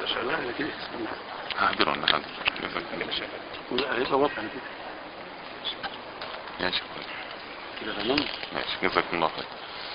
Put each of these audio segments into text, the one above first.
شغال كده حاضر ولا حاضر جزاك الله لا هيبقى واضح على كده ماشي كده تمام ماشي جزاك الله خير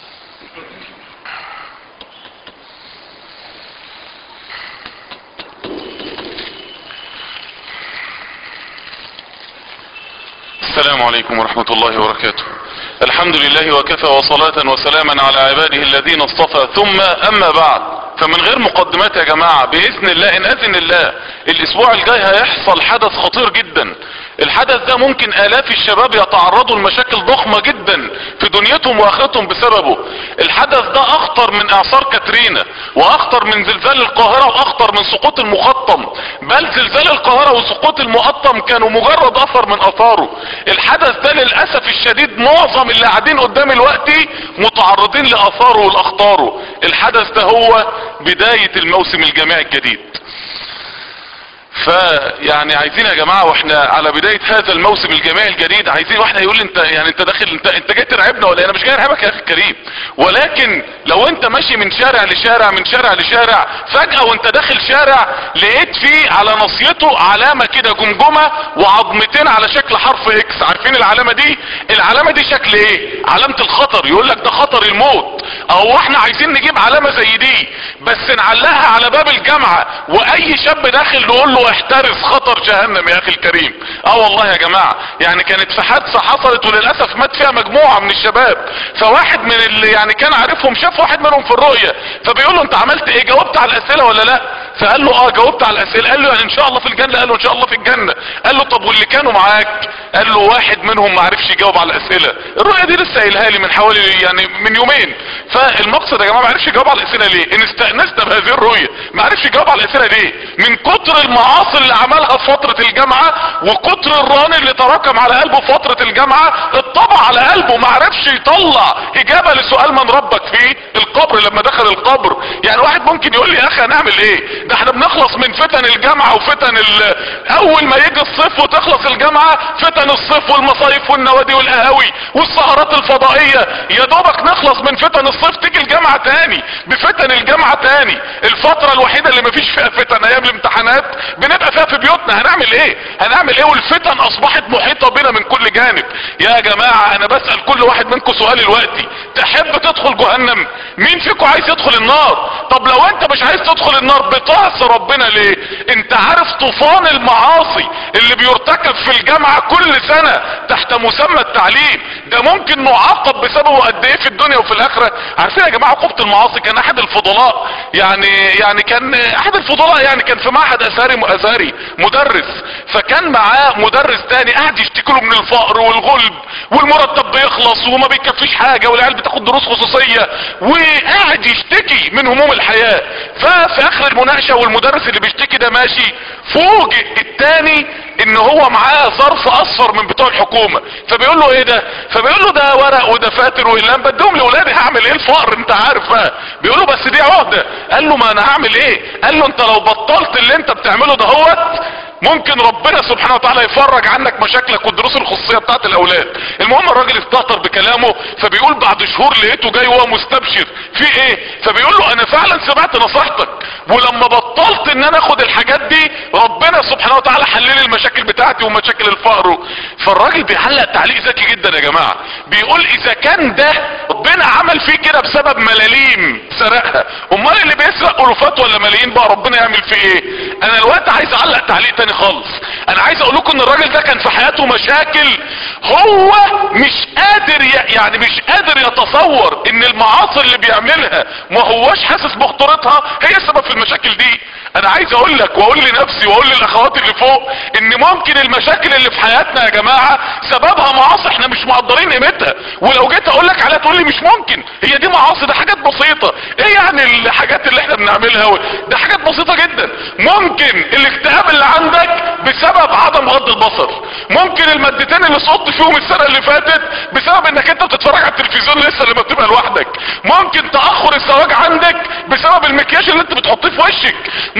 السلام عليكم ورحمة الله وبركاته الحمد لله وكفى وصلاة وسلاما على عباده الذين اصطفى ثم اما بعد فمن غير مقدمات يا جماعة باذن الله ان اذن الله الاسبوع الجاي هيحصل حدث خطير جدا الحدث ده ممكن الاف الشباب يتعرضوا لمشاكل ضخمة جدا في دنيتهم واخرتهم بسببه الحدث ده اخطر من اعصار كاترينا واخطر من زلزال القاهرة واخطر من سقوط المخطم بل زلزال القاهرة وسقوط المقطم كانوا مجرد اثر من اثاره الحدث ده للاسف الشديد معظم اللي قاعدين قدام الوقت متعرضين لاثاره والاخطاره الحدث ده هو بداية الموسم الجامعي الجديد فيعني عايزين يا جماعة واحنا على بداية هذا الموسم الجامعي الجديد عايزين واحنا يقول لي انت يعني انت داخل انت انت جاي ترعبنا ولا إيه؟ انا مش جاي ارعبك يا اخي الكريم ولكن لو انت ماشي من شارع لشارع من شارع لشارع فجأة وانت داخل شارع لقيت فيه على نصيته علامة كده جمجمة وعظمتين على شكل حرف اكس عارفين العلامة دي العلامة دي شكل ايه علامة الخطر يقول لك ده خطر الموت او احنا عايزين نجيب علامة زي دي بس نعلقها على باب الجامعة واي شاب داخل نقول له احترس خطر جهنم يا اخي الكريم اه والله يا جماعة يعني كانت في حادثة حصلت وللاسف مات فيها مجموعة من الشباب فواحد من اللي يعني كان عارفهم شاف واحد منهم في الرؤية فبيقول له انت عملت ايه جاوبت على الاسئلة ولا لا فقال له اه جاوبت على الاسئلة قال له يعني ان شاء الله في الجنة قال له ان شاء الله في الجنة قال له طب واللي كانوا معاك قال له واحد منهم ما عرفش يجاوب على الاسئلة الرؤية دي لسه قايلها لي من حوالي يعني من يومين فالمقصد يا جماعة ما عرفش يجاوب على الاسئلة ليه ان استأنست بهذه الرؤية ما عرفش يجاوب على الاسئلة ليه من كتر المعاصي اللي عملها في فترة الجامعة وكتر الران اللي تراكم على قلبه في فترة الجامعة اتطبع على قلبه ما عرفش يطلع اجابة لسؤال من ربك في القبر لما دخل القبر يعني واحد ممكن يقول لي يا اخي هنعمل ايه ده احنا بنخلص من فتن الجامعة وفتن ال... اول ما يجي الصيف وتخلص الجامعة فتن الصيف والمصايف والنوادي والقهاوي والسهرات الفضائية يا دوبك نخلص من فتن الصيف تيجي الجامعة تاني بفتن الجامعة تاني الفترة الوحيدة اللي مفيش فيها فتن ايام الامتحانات بنبقى فيها في بيوتنا هنعمل ايه هنعمل ايه والفتن اصبحت محيطة بنا من كل جانب يا جماعة انا بسأل كل واحد منكم سؤال الوقتي تحب تدخل جهنم مين فيكم عايز يدخل النار طب لو انت مش عايز تدخل النار بتعصي ربنا ليه انت عارف طوفان المعاصي اللي بيرتكب في الجامعة كل سنة تحت مسمى التعليم ده ممكن نعاقب بسببه قد ايه في الدنيا وفي الاخرة عارفين يا جماعة عقوبة المعاصي كان احد الفضلاء يعني يعني كان احد الفضلاء يعني كان في معهد ازهري ازهري مدرس فكان معاه مدرس تاني قاعد يشتكي له من الفقر والغلب والمرتب بيخلص وما بيكفيش حاجة والعيال بتاخد دروس خصوصية وقاعد يشتكي من هموم الحياة ففي اخر المناقشة والمدرس اللي بيشتكي ده ماشي فوجئ التاني ان هو معاه ظرف اصفر من بتوع الحكومة فبيقول له ايه ده فبيقول له ده ورق ودفاتر واقلام بدهم لاولادي هعمل ايه الفقر انت عارف بقى بيقول له بس دي عهدة قال له ما انا هعمل ايه قال له انت لو بطلت اللي انت بتعمله دهوت ممكن ربنا سبحانه وتعالى يفرج عنك مشاكلك والدروس الخصوصية بتاعت الاولاد المهم الراجل استهتر بكلامه فبيقول بعد شهور لقيته جاي وهو مستبشر في ايه فبيقول له انا فعلا سمعت نصيحتك ولما بطلت ان انا اخد الحاجات دي ربنا سبحانه وتعالى حل لي المشاكل بتاعتي ومشاكل الفقر فالراجل بيعلق تعليق ذكي جدا يا جماعة بيقول اذا كان ده ربنا عمل فيه كده بسبب ملاليم سرقها امال اللي بيسرق الوفات ولا ملايين بقى ربنا يعمل فيه ايه انا الوقت عايز اعلق تعليق تاني خالص انا عايز اقول لكم ان الراجل ده كان في حياته مشاكل هو مش قادر ي... يعني مش قادر يتصور ان المعاصي اللي بيعملها ما هوش حاسس بخطورتها هي السبب في المشاكل دي انا عايز اقول لك واقول لنفسي واقول للاخوات اللي فوق ان ممكن المشاكل اللي في حياتنا يا جماعة سببها معاصي احنا مش مقدرين قيمتها ولو جيت اقول لك عليها تقول لي مش ممكن هي دي معاصي ده حاجات بسيطة ايه يعني الحاجات اللي احنا بنعملها و... ده حاجات بسيطة جدا ممكن الاكتئاب اللي عندك بسبب عدم غض البصر ممكن المادتين اللي سقطت فيهم السنة اللي فاتت بسبب انك انت بتتفرج على التلفزيون لسه لما بتبقى لوحدك ممكن تأخر الزواج عندك بسبب المكياج اللي انت بتحطيه في وشك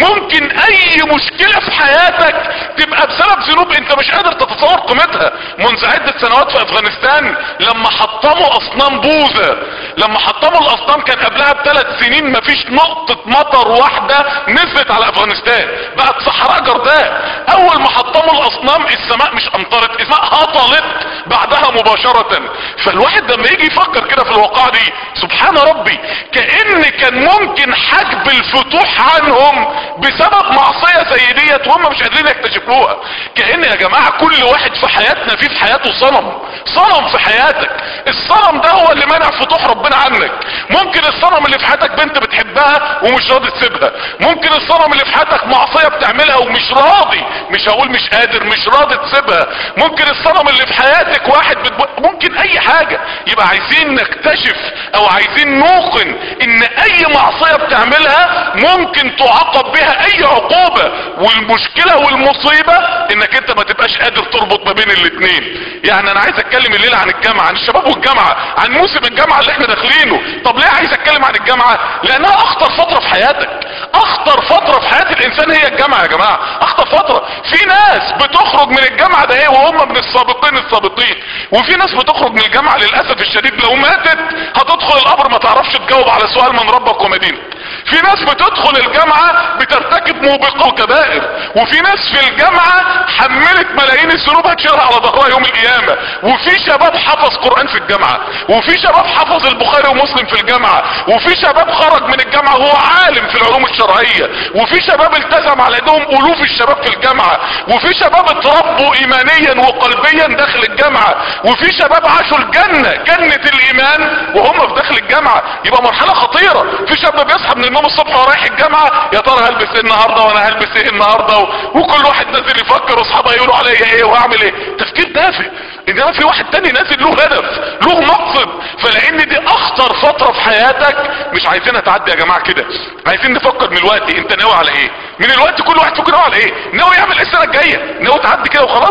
ممكن اي مشكلة في حياتك تبقى بسبب ذنوب انت مش قادر تتصور قيمتها منذ عدة سنوات في افغانستان لما حطموا اصنام بوذا لما حطموا الاصنام كان قبلها بثلاث سنين مفيش نقطة مطر واحدة نزلت على افغانستان بقت صحراء جرداء اول ما حطموا الاصنام السماء مش امطرت السماء هطلت بعدها مباشرة فالواحد لما يجي يفكر كده في الواقعة دي سبحان ربي كأن كان ممكن حجب الفتوح عنهم بسبب معصية زي ديت وهم مش قادرين يكتشفوها كأن يا جماعة كل واحد في حياتنا فيه في حياته صنم صنم في حياتك الصنم ده هو اللي منع فتوح ربنا عنك ممكن الصنم اللي في حياتك بنت بتحبها ومش راضي تسيبها ممكن الصنم اللي في حياتك معصية بتعملها ومش راضي مش هقول مش قادر مش راضي تسيبها ممكن الصنم اللي في حياتك واحد بتب... ممكن اي حاجة يبقى عايزين نكتشف او عايزين نوقن ان اي معصية بتعملها ممكن تعاقب بها اي عقوبة والمشكلة والمصيبة انك انت ما تبقاش قادر تربط ما بين الاتنين يعني انا عايز اتكلم الليلة عن الجامعة عن الشباب والجامعة عن موسم الجامعة اللي احنا داخلينه طب ليه عايز اتكلم عن الجامعة لانها اخطر فترة في حياتك اخطر فترة في حياة الانسان هي الجامعة يا جماعة اخطر فترة في ناس بتخرج من الجامعة ده ايه وهم من السابقين السابقين وفي ناس بتخرج من الجامعة للاسف الشديد لو ماتت هتدخل القبر ما تعرفش تجاوب على سؤال من ربك ومدينك في ناس بتدخل الجامعة بترتكب موبقة وكبائر وفي ناس في الجامعة حملت ملايين الذنوب هتشيلها على ظهرها يوم القيامة وفي شباب حفظ قرآن في الجامعة وفي شباب حفظ البخاري ومسلم في الجامعة وفي شباب خرج من الجامعة وهو عالم في العلوم الشرعية وفي شباب التزم على ايدهم الوف الشباب في الجامعة وفي شباب اتربوا ايمانيا وقلبيا داخل الجامعة وفي شباب عاشوا الجنة جنة الايمان وهم في داخل الجامعة يبقى مرحلة خطيرة في شاب بيصحى من النوم الصبح ورايح الجامعة يا ترى هلبس ايه النهاردة وانا هلبس ايه النهاردة و... وكل واحد نازل يفكر واصحابه يقولوا عليا ايه وهعمل ايه تفكير تافه انما في واحد تاني نازل له هدف له مقصد فلان دي اخطر فترة في حياتك مش عايزينها تعدي يا جماعة كده عايزين نفكر من الوقت انت ناوي على ايه من الوقت كل واحد فيكم ناوي على ايه ناوي يعمل ايه السنة الجاية ناوي تعدي كده وخلاص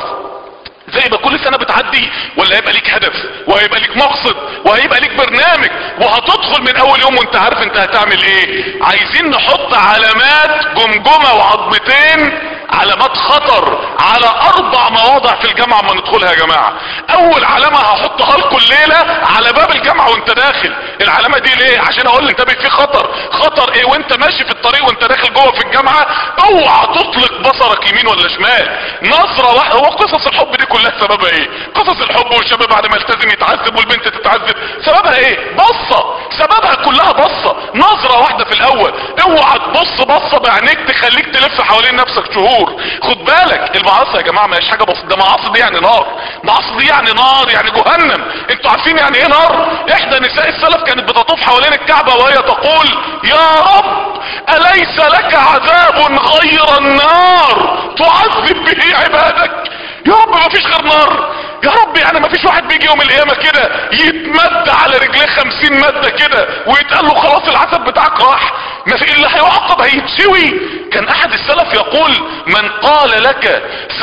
زي ما كل سنة بتعدي ولا هيبقى ليك هدف وهيبقى ليك مقصد وهيبقى ليك برنامج وهتدخل من اول يوم وانت عارف انت هتعمل ايه عايزين نحط علامات جمجمة وعظمتين علامات خطر على اربع مواضع في الجامعة ما ندخلها يا جماعة اول علامة هحطها لكم الليلة على باب الجامعة وانت داخل العلامة دي ليه عشان اقول انتبه في خطر خطر ايه وانت ماشي في الطريق وانت داخل جوه في الجامعة اوعى تطلق بصرك يمين ولا شمال نظرة واحدة هو قصص الحب دي كلها سببها ايه قصص الحب والشباب بعد ما يلتزم يتعذب والبنت تتعذب سببها ايه بصة سببها كلها بصة نظرة واحدة في الاول اوعى تبص بصة بعينيك تخليك تلف حوالين نفسك شهور خد بالك المعاصي يا جماعة ما هيش حاجة بسيطة ده معاصي دي يعني نار معاصي دي يعني نار يعني جهنم انتوا عارفين يعني ايه نار احدى نساء السلف كانت بتطوف حوالين الكعبة وهي تقول يا رب اليس لك عذاب غير النار تعذب به عبادك يا رب ما فيش غير نار يا رب يعني ما فيش واحد بيجي يوم القيامة كده يتمد على رجليه خمسين مادة كده ويتقال له خلاص العذاب بتاعك راح ما في اللي هيعاقب هيتسوي كان احد السلف يقول من قال لك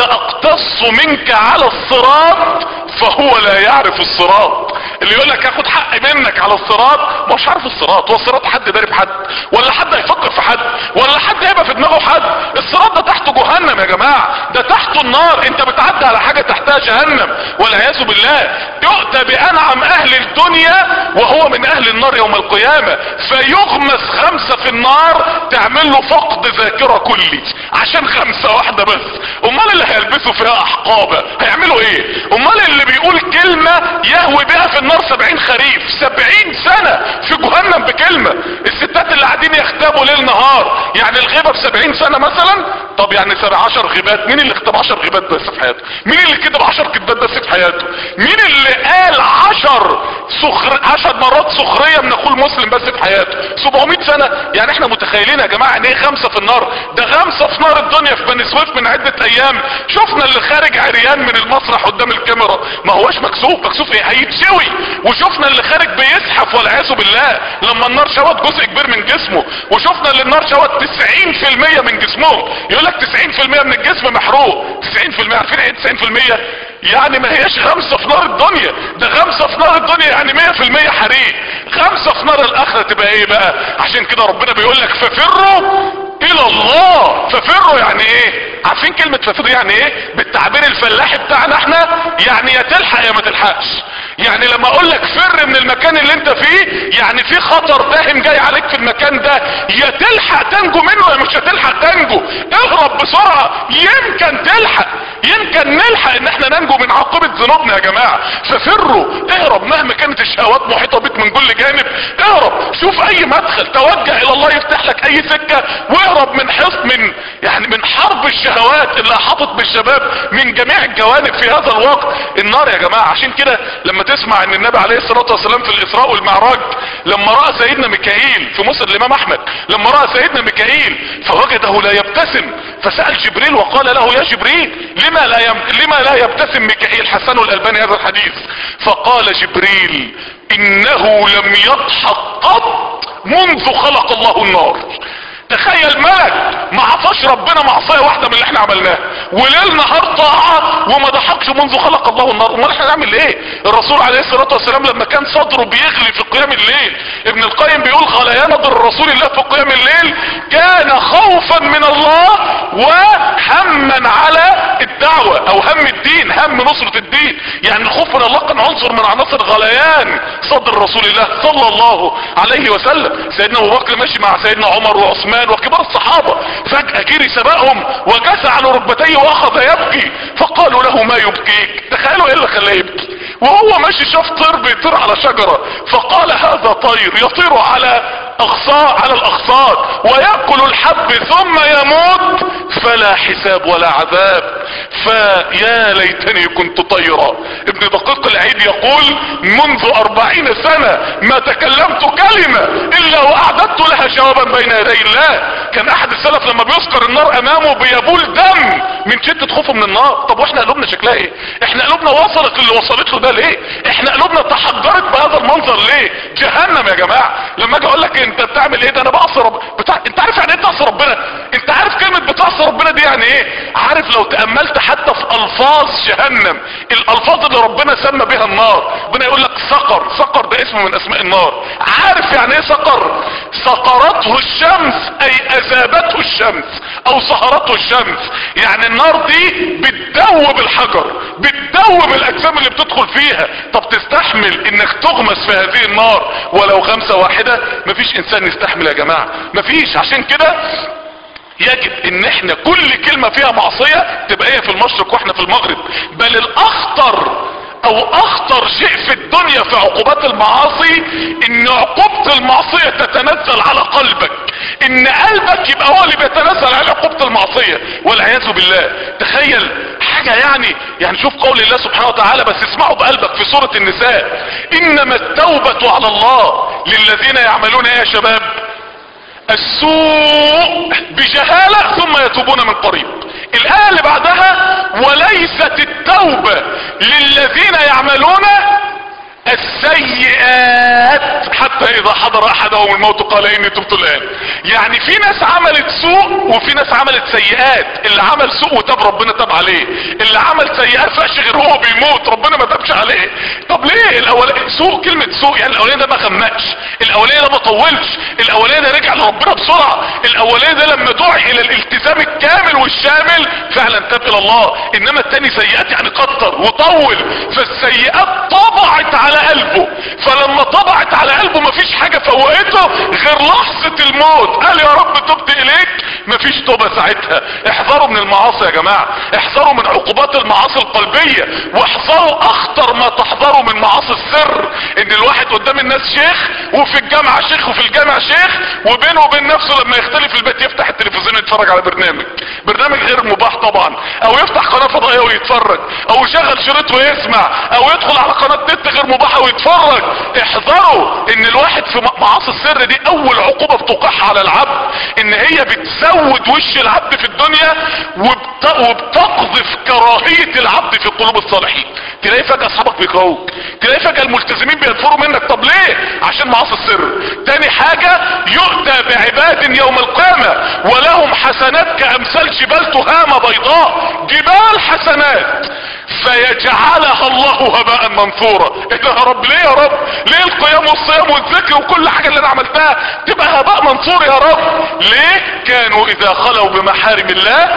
ساقتص منك على الصراط فهو لا يعرف الصراط اللي يقول لك هاخد حق منك على الصراط مش عارف الصراط هو الصراط حد داري في حد ولا حد هيفكر في حد ولا حد هيبقى في دماغه حد الصراط ده تحته جهنم يا جماعة ده تحته النار انت بتعدي على حاجة تحتها جهنم والعياذ بالله يؤتى بانعم اهل الدنيا وهو من اهل النار يوم القيامة فيغمس خمسة في النار تعمل له فقد ذاكرة كلي عشان خمسة واحدة بس امال اللي هيلبسوا فيها احقابة هيعملوا ايه امال اللي بيقول كلمة يهوي بها في النار سبعين خريف سبعين سنة في جهنم بكلمة الستات اللي قاعدين يختبوا ليل نهار يعني الغيبة بسبعين سنة مثلا طب يعني سبع عشر غيبات مين اللي اختب عشر غيبات بس في حياته مين اللي كتب عشر كتبات بس في حياته مين اللي قال عشر سخر عشر مرات سخرية من اخوه المسلم بس في حياته 700 سنة يعني احنا متخيلين يا جماعة ان ايه خمسة في النار ده خمسة في نار الدنيا في بني سويف من عدة ايام شفنا اللي خارج عريان من المسرح قدام الكاميرا ما هوش مكسوف مكسوف ايه هيتشوي وشفنا اللي خارج بيزحف والعياذ بالله لما النار شوت جزء كبير من جسمه وشفنا اللي النار شوت 90% من جسمه يقول لك 90% من الجسم محروق 90% عارفين ايه 90% يعني ما هياش خمسة في نار الدنيا ده خمسة في نار الدنيا يعني مية في المية حريق خمسة في نار الاخرة تبقى ايه بقى عشان كده ربنا بيقول لك ففروا الى الله ففروا يعني ايه عارفين كلمة ففروا يعني ايه بالتعبير الفلاحي بتاعنا احنا يعني يا تلحق يا ما تلحقش يعني لما اقول لك فر من المكان اللي انت فيه يعني في خطر داهم جاي عليك في المكان ده يا تلحق تنجو منه يا مش هتلحق تنجو اهرب بسرعة يمكن تلحق يمكن نلحق ان احنا ننجو من عاقبة ذنوبنا يا جماعة ففروا اهرب مهما كانت الشهوات محيطة بك من كل جانب اهرب شوف اي مدخل توجه الى الله يفتح لك اي سكة واهرب من حصن من يعني من حرب الشهوات اللي احاطت بالشباب من جميع الجوانب في هذا الوقت النار يا جماعة عشان كده لما تسمع ان النبي عليه الصلاة والسلام في الاسراء والمعراج لما رأى سيدنا ميكائيل في مسند الامام احمد لما رأى سيدنا ميكائيل فوجده لا يبتسم فسأل جبريل وقال له يا جبريل لما لا يم... لما لا يبتسم ميكائيل حسن الالباني هذا الحديث فقال جبريل انه لم يضحك قط منذ خلق الله النار تخيل ملك ما عصاش ربنا معصيه واحده من اللي احنا عملناها وليل نهار طاعه وما ضحكش منذ خلق الله النار امال احنا نعمل ايه الرسول عليه الصلاه والسلام لما كان صدره بيغلي في قيام الليل ابن القيم بيقول غليان ضر رسول الله في قيام الليل كان خوفا من الله وهما على الدعوه او هم الدين هم نصره الدين يعني الخوف من الله كان عنصر من عناصر غليان صدر رسول الله صلى الله عليه وسلم سيدنا ابو بكر ماشي مع سيدنا عمر وعثمان وكبار الصحابة فجأة جري سبقهم وجس على ركبتيه واخذ يبكي فقالوا له ما يبكيك تخيلوا ايه اللي خلاه يبكي وهو ماشي شاف طير بيطير على شجرة فقال هذا طير يطير على اغصان على الاغصان ويأكل الحب ثم يموت فلا حساب ولا عذاب فيا ليتني كنت طيرا ابن دقيق العيد يقول منذ اربعين سنة ما تكلمت كلمة الا واعددت لها جوابا بين يدي الله كان احد السلف لما بيذكر النار امامه بيبول دم من شدة خوفه من النار طب واحنا قلوبنا شكلها ايه احنا قلوبنا وصلت اللي وصلت له ده ليه احنا قلوبنا تحجرت بهذا المنظر ليه جهنم يا جماعة لما اجي اقول لك انت بتعمل ايه ده انا بعصي رب بتاع... انت عارف يعني ايه تعصي ربنا انت عارف كلمة بتعصي ربنا دي يعني ايه عارف لو تأملت حتى في الفاظ جهنم الالفاظ اللي ربنا سمى بها النار ربنا يقول لك سقر سقر ده اسم من اسماء النار عارف يعني ايه سقر سقرته الشمس اي اذابته الشمس او سهرته الشمس يعني النار دي بتدوب الحجر بتدوب الاجسام اللي بتدخل فيها طب تستحمل انك تغمس في هذه النار ولو غمسة واحدة مفيش انسان يستحمل يا جماعة مفيش عشان كده يجب ان احنا كل كلمة فيها معصية تبقى هي في المشرق واحنا في المغرب بل الاخطر او اخطر شيء في الدنيا في عقوبات المعاصي ان عقوبة المعصية تتنزل على قلبك ان قلبك يبقى هو اللي بيتنزل على عقوبة المعصية والعياذ بالله تخيل حاجة يعني يعني شوف قول الله سبحانه وتعالى بس اسمعوا بقلبك في سورة النساء انما التوبة على الله للذين يعملون ايه يا شباب السوء بجهالة ثم يتوبون من قريب الآية اللي بعدها وليست التوبة للذين يعملون السيئات حتى اذا حضر احدهم الموت قال اني تبت الان يعني في ناس عملت سوء وفي ناس عملت سيئات اللي عمل سوء وتاب ربنا تاب عليه اللي عمل سيئات فاش غير هو بيموت ربنا ما تابش عليه طب ليه الاول سوء كلمة سوء يعني الاولاني ده ما خمقش الاولاني ده ما طولش الاولاني ده رجع لربنا بسرعة الاولاني ده لما دعي الى الالتزام الكامل والشامل فعلا تاب الى الله انما التاني سيئات يعني كتر وطول فالسيئات طبعت على على قلبه فلما طبعت على قلبه مفيش حاجة فوقته غير لحظة الموت قال يا رب تبت اليك مفيش توبة ساعتها احذروا من المعاصي يا جماعة احذروا من عقوبات المعاصي القلبية واحذروا اخطر ما تحذروا من معاصي السر ان الواحد قدام الناس شيخ وفي الجامعة شيخ وفي الجامعة شيخ وبينه وبين نفسه لما يختلف البيت يفتح التلفزيون يتفرج على برنامج برنامج غير مباح طبعا او يفتح قناة فضائية ويتفرج او يشغل شريط ويسمع او يدخل على قناة نت غير مباحة ويتفرج احذروا ان الواحد في معاصي السر دي اول عقوبة بتقع على العبد ان هي بتسود وش العبد في الدنيا وبت... وبتقذف كراهية العبد في قلوب الصالحين تلاقي فجأة اصحابك بيكرهوك تلاقي فجأة الملتزمين بينفروا منك طب ليه عشان معاصي السر تاني حاجة يؤتى بعباد يوم القيامة ولهم حسنات كامثال جبال تهامة بيضاء جبال حسنات فيجعلها الله هباء منثورا ايه ده يا رب ليه يا رب ليه القيام والصيام والذكر وكل حاجة اللي انا عملتها تبقى هباء منثور يا رب ليه كانوا اذا خلوا بمحارم الله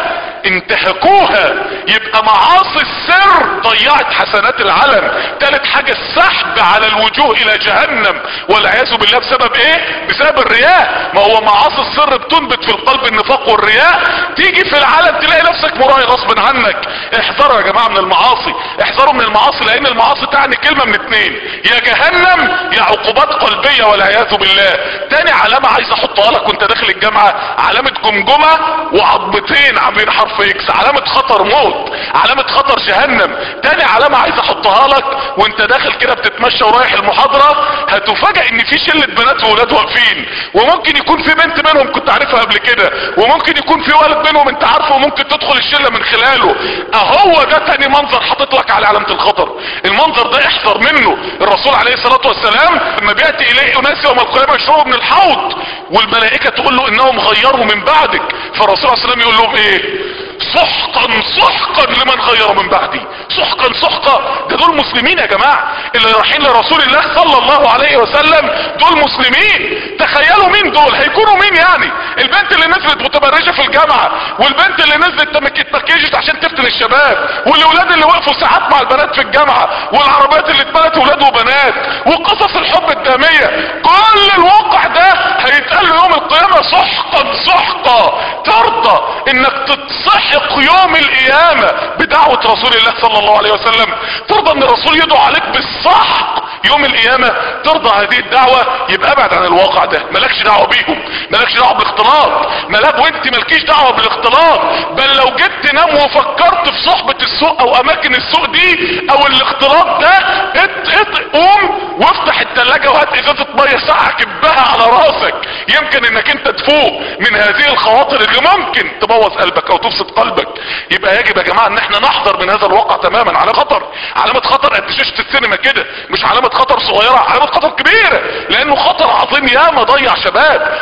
انتهكوها يبقى معاصي السر ضيعت حسنات العلن تالت حاجة السحب على الوجوه الى جهنم والعياذ بالله بسبب ايه بسبب الرياء ما هو معاصي السر بتنبت في القلب النفاق والرياء تيجي في العلن تلاقي نفسك مراهي غصب عنك احذروا يا جماعة من المعاصي احذروا من المعاصي لان المعاصي تعني كلمة من اتنين يا جهنم يا عقوبات قلبية والعياذ بالله تاني علامة عايز احطها لك وانت داخل الجامعة علامة جمجمة وعضمتين عاملين حرف اكس علامة خطر موت علامة خطر جهنم تاني علامة عايز احطها لك وانت داخل كده بتتمشى ورايح المحاضرة هتفاجئ ان في شلة بنات وولاد واقفين وممكن يكون في بنت منهم كنت عارفها قبل كده وممكن يكون في ولد منهم انت عارفه وممكن تدخل الشلة من خلاله اهو ده تاني منظر حاطط لك على علامة الخطر المنظر ده احذر منه الرسول عليه الصلاة والسلام لما بيأتي اليه اناس يوم القيامة يشربوا من الحوض والملائكة تقول له انهم غيروا من بعدك فالرسول عليه الصلاة والسلام يقول لهم ايه سحقا سحقا لمن غير من بعدي سحقا سحقا ده دول مسلمين يا جماعة اللي رايحين لرسول الله صلى الله عليه وسلم دول مسلمين تخيلوا مين دول هيكونوا مين يعني البنت اللي نزلت متبرجة في الجامعة والبنت اللي نزلت اتبكجت عشان تفتن الشباب والاولاد اللي وقفوا ساعات مع البنات في الجامعة والعربيات اللي اتبنت ولاد وبنات وقصص الحب الدامية كل الواقع ده هيتقال يوم القيامة سحقا سحقا ترضى انك تتصحق يوم القيامة بدعوة رسول الله صلى الله عليه وسلم ترضى ان الرسول يدعو عليك بالسحق يوم القيامة ترضى هذه الدعوة يبقى ابعد عن الواقع ده مالكش دعوة بيهم مالكش دعوة بالاختلاط ملاك وانت مالكيش دعوة بالاختلاط بل لو جيت تنام وفكرت في صحبة السوق او اماكن السوق دي او الاختلاط ده ات ات قوم وافتح التلاجة وهات ازازة مية ساقعة كبها على راسك يمكن انك انت تفوق من هذه الخواطر اللي ممكن تبوظ قلبك او تفسد قلبك يبقى يجب يا جماعة ان احنا نحذر من هذا الواقع تماما على خطر علامة خطر قد شاشة السينما كده مش علامة خطر صغيرة علامة خطر كبيرة لانه خطر عظيم ياما ضيع شباب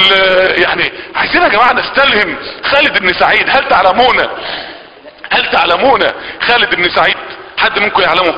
يعني عايزين يا جماعة نستلهم خالد بن سعيد هل تعلمون هل تعلمون خالد بن سعيد حد منكم يعلمه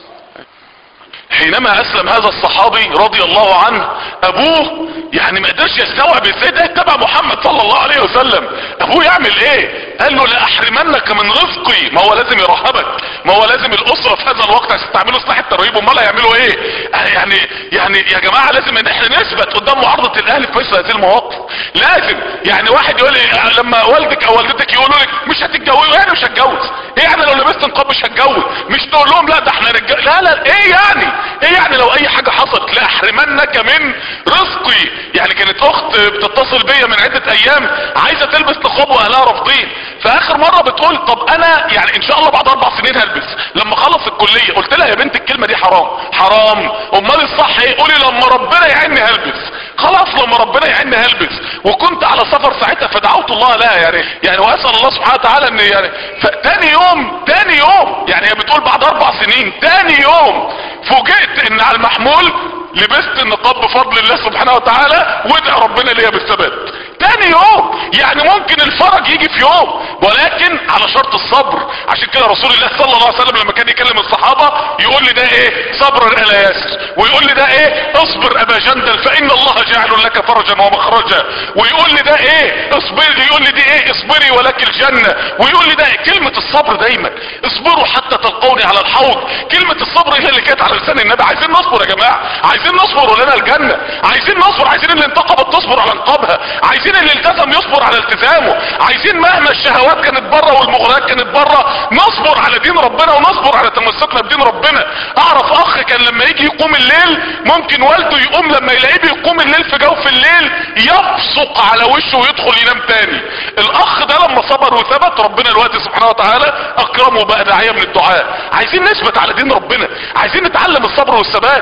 حينما اسلم هذا الصحابي رضي الله عنه ابوه يعني ما قدرش يستوعب ازاي ده يتبع محمد صلى الله عليه وسلم ابوه يعمل ايه قال له لا احرمنك من رزقي ما هو لازم يرهبك ما هو لازم الاسره في هذا الوقت عشان تعملوا سلاح الترهيب امال هيعملوا ايه يعني يعني يا جماعه لازم ان احنا نثبت قدام معارضه الاهل في مثل هذه المواقف لازم يعني واحد يقول لي لما والدك او والدتك يقولوا لك مش هتتجوزوا يعني مش هتجوز ايه يعني لو لبست نقاب مش هتجوز مش تقول لهم لا ده احنا رجال لا لا ايه يعني ايه يعني لو اي حاجة حصلت لا احرمنك من رزقي يعني كانت اخت بتتصل بيا من عدة ايام عايزة تلبس نقاب واهلها رافضين فاخر مرة بتقول طب انا يعني ان شاء الله بعد اربع سنين هلبس لما خلص الكلية قلت لها يا بنت الكلمة دي حرام حرام امال الصح ايه قولي لما ربنا يعيني هلبس خلاص لما ربنا يعيني هلبس وكنت على سفر ساعتها فدعوت الله لها يعني يعني واسال الله سبحانه وتعالى ان يعني تاني يوم تاني يوم يعني هي بتقول بعد اربع سنين تاني يوم فوجئت ان على المحمول لبست النقاب بفضل الله سبحانه وتعالى وادعي ربنا ليا بالثبات تاني يوم يعني ممكن الفرج يجي في يوم ولكن على شرط الصبر عشان كده رسول الله صلى الله عليه وسلم لما كان يكلم الصحابة يقول لي ده ايه صبر ال ياسر ويقول لي ده ايه اصبر ابا جندل فان الله جعل لك فرجا ومخرجا ويقول لي ده ايه اصبري يقول لي دي ايه اصبري ولك الجنة ويقول لي ده إيه؟ كلمة الصبر دايما اصبروا حتى تلقوني على الحوض كلمة الصبر هي اللي كانت على لسان النبي عايزين نصبر يا جماعة عايزين نصبر ولنا الجنة عايزين نصبر عايزين اللي انتقبت تصبر على انقابها عايزين اللي التزم يصبر على التزامه عايزين مهما الشهوات كانت بره والمغريات كانت بره نصبر على دين ربنا ونصبر على تمسكنا بدين ربنا اعرف اخ كان لما يجي يقوم الليل ممكن والده يقوم لما يلاقيه بيقوم الليل في جوف الليل يبصق على وشه ويدخل ينام تاني الاخ ده لما صبر وثبت ربنا الوقت سبحانه وتعالى اكرمه بقى داعيه من الدعاء عايزين نثبت على دين ربنا عايزين نتعلم الصبر والثبات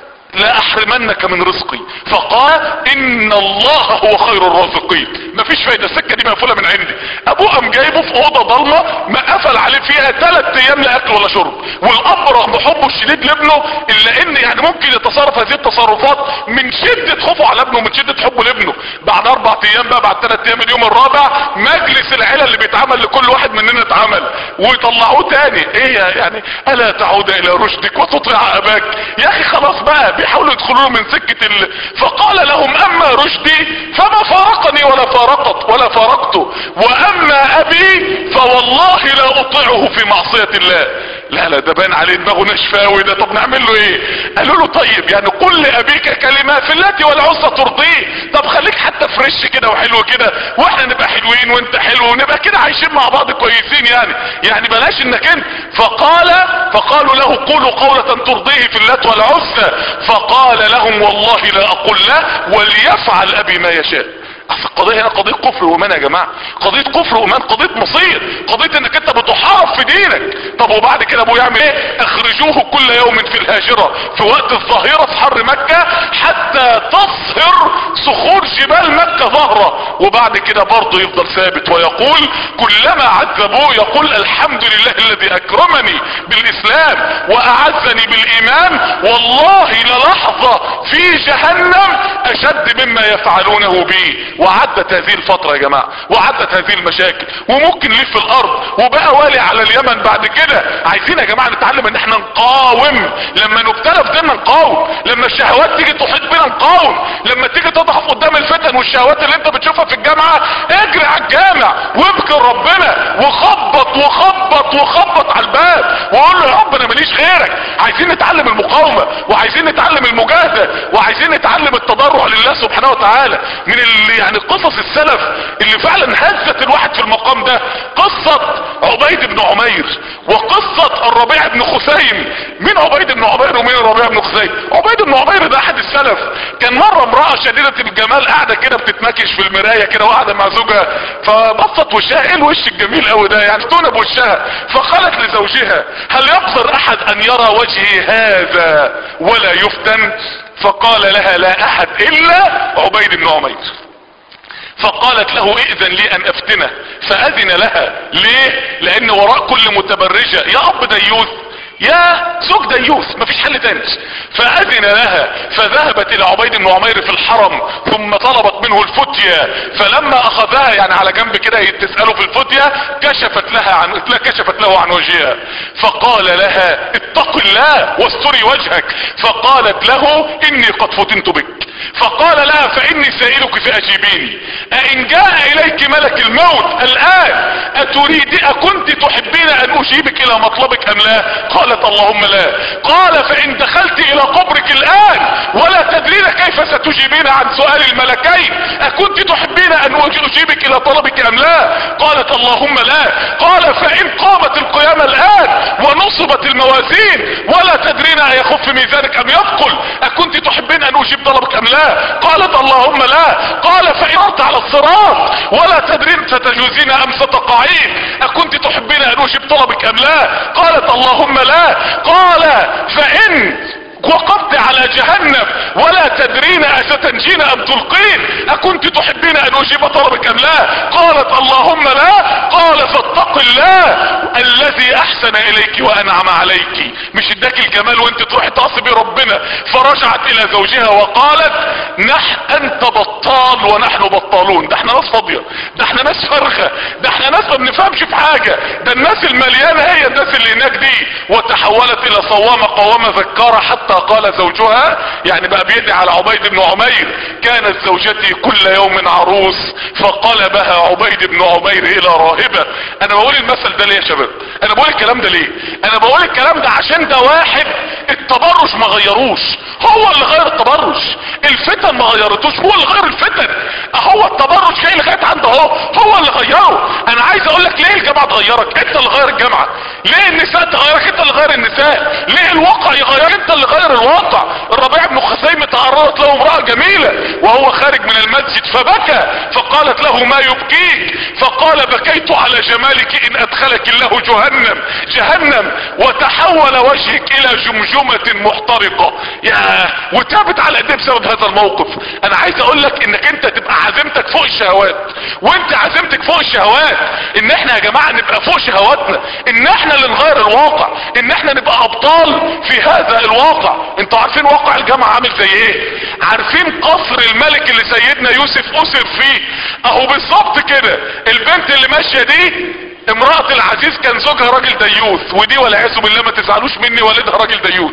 لا احرمنك من رزقي فقال ان الله هو خير الرازقين مفيش فايدة السكة دي مقفولة من عندي ابوه قام جايبه في اوضه ضلمه ما قفل عليه فيها ثلاث ايام لا اكل ولا شرب والاب رغم حبه الشديد لابنه الا ان يعني ممكن يتصرف هذه التصرفات من شده خوفه على ابنه من شده حبه لابنه بعد اربع ايام بقى بعد ثلاث ايام اليوم الرابع مجلس العيله اللي بيتعمل لكل واحد مننا اتعمل ويطلعوه تاني ايه يعني الا تعود الى رشدك وتطيع اباك يا اخي خلاص بقى بيحاولوا يدخلوا من سكه ال... فقال لهم اما رشدي فما فارقني ولا فارقت ولا فارقته واما ابي فوالله لا اطيعه في معصيه الله لا لا ده باين عليه دماغه نشفاوي ده طب نعمل له ايه قالوا له طيب يعني قل لابيك كلمه في اللاتي والعزى ترضيه طب خليك حتى فريش كده وحلو كده واحنا نبقى حلوين وانت حلو ونبقى كده عايشين مع بعض كويسين يعني يعني بلاش انك انت فقال فقالوا له قولوا قولة ترضيه في اللات والعزى فقال لهم والله لا اقول له وليفعل ابي ما يشاء اصل القضية هنا قضية كفر وايمان يا جماعة قضية كفر وايمان قضية مصير قضية انك انت بتحارب في دينك طب وبعد كده ابوه يعمل ايه اخرجوه كل يوم في الهاجرة في وقت الظهيرة في حر مكة حتى تصهر صخور جبال مكة ظهرة وبعد كده برضه يفضل ثابت ويقول كلما عذبوه يقول الحمد لله الذي اكرمني بالاسلام واعزني بالايمان والله للحظة في جهنم اشد مما يفعلونه بي وعدت هذه الفترة يا جماعة وعدت هذه المشاكل وممكن ليه في الارض وبقى والي على اليمن بعد كده عايزين يا جماعة نتعلم ان احنا نقاوم لما نبتلى في ديننا نقاوم لما الشهوات تيجي تحيط بنا نقاوم لما تيجي تضعف قدام الفتن والشهوات اللي انت بتشوفها في الجامعة اجري على الجامع واذكر ربنا وخبط وخبط وخبط على الباب وقول له يا رب انا ماليش غيرك عايزين نتعلم المقاومة وعايزين نتعلم المجاهدة وعايزين نتعلم التضرع لله سبحانه وتعالى من اللي يعني قصص السلف اللي فعلا هزت الواحد في المقام ده قصة عبيد بن عمير وقصة الربيع بن خثيم مين عبيد بن عمير ومين الربيع بن خثيم عبيد بن عمير ده احد السلف كان مرة امرأة شديدة الجمال قاعدة كده بتتمكش في المراية كده وقاعدة مع زوجها فبصت وشها ايه الوش الجميل قوي ده يعني تونه بوشها فقالت لزوجها هل يقدر احد ان يرى وجهي هذا ولا يفتن فقال لها لا احد الا عبيد بن عمير فقالت له ائذن لي ان افتنه فاذن لها ليه لان وراء كل متبرجة يا اب ديوث يا زوج ديوث مفيش حل تاني فاذن لها فذهبت الى عبيد بن عمير في الحرم ثم طلبت منه الفتية فلما اخذها يعني على جنب كده تسأله في الفتية كشفت لها عن لا كشفت له عن وجهها فقال لها اتق الله واستري وجهك فقالت له اني قد فتنت بك فقال لها فاني سائلك فاجيبيني ائن جاء اليك ملك الموت الان اتريد اكنت تحبين ان اجيبك الى مطلبك ام لا قالت اللهم لا قال فان دخلت الى قبرك الان ولا تدرين كيف ستجيبين عن سؤال الملكين اكنت تحبين ان اجيبك الى طلبك ام لا قالت اللهم لا قال فان قامت القيامة الان ونصبت الموازين ولا تدرين ايخف ميزانك ام يثقل اكنت تحبين ان اجيب طلبك ام لا قالت اللهم لا قال فان أنت على الصراط ولا تدرين ستجوزين ام ستقعين اكنت تحبين ان اجيب طلبك ام لا قالت اللهم لا قال فان وقفت على جهنم ولا تدرين استنجين ام تلقين اكنت تحبين ان اجيب طلبك ام لا قالت اللهم لا قال فاتق الله الذي احسن اليك وانعم عليك مش اداك الجمال وانت تروحي تعصبي ربنا فرجعت الى زوجها وقالت نح انت بطال ونحن بطالون ده احنا ناس فاضيه ده احنا ناس فرخه ده احنا ناس ما بنفهمش في حاجه ده الناس المليانه هي الناس اللي هناك دي وتحولت الى صوامه قوامه ذكاره حتى قال زوجها يعني بقى بيدعي على عبيد بن عمير كانت زوجتي كل يوم عروس فقلبها عبيد بن عمير الى راهبة انا بقول المثل ده ليه يا شباب انا بقول الكلام ده ليه انا بقول الكلام ده عشان ده واحد التبرج ما غيروش هو اللي غير التبرج الفتن ما غيرتوش هو اللي غير الفتن هو التبرج جاي لغايه عنده اهو هو اللي غيره انا عايز اقول لك ليه الجامعه تغيرك انت اللي غير الجامعه ليه النساء تغيرك انت اللي غير النساء ليه الواقع يغيرك انت اللي غير الواقع الربيع بن خثيم تعرضت له امراه جميله وهو خارج من المسجد فبكى فقالت له ما يبكيك فقال بكيت على جمالك ان ادخلك الله جهنم جهنم وتحول وجهك الى جمجمة محترقة يا وتابت على ايديه بسبب هذا الموقف انا عايز اقول لك انك انت تبقى عزيمتك فوق الشهوات وانت عزيمتك فوق الشهوات ان احنا يا جماعة نبقى فوق شهواتنا ان احنا اللي نغير الواقع ان احنا نبقى ابطال في هذا الواقع انتوا عارفين واقع الجامعة عامل زي ايه عارفين قصر الملك اللي سيدنا يوسف اسر فيه اهو بالظبط كده البنت اللي ماشية دي امرأة العزيز كان زوجها راجل ديوث ودي والعياذ بالله ما تزعلوش مني والدها راجل ديوث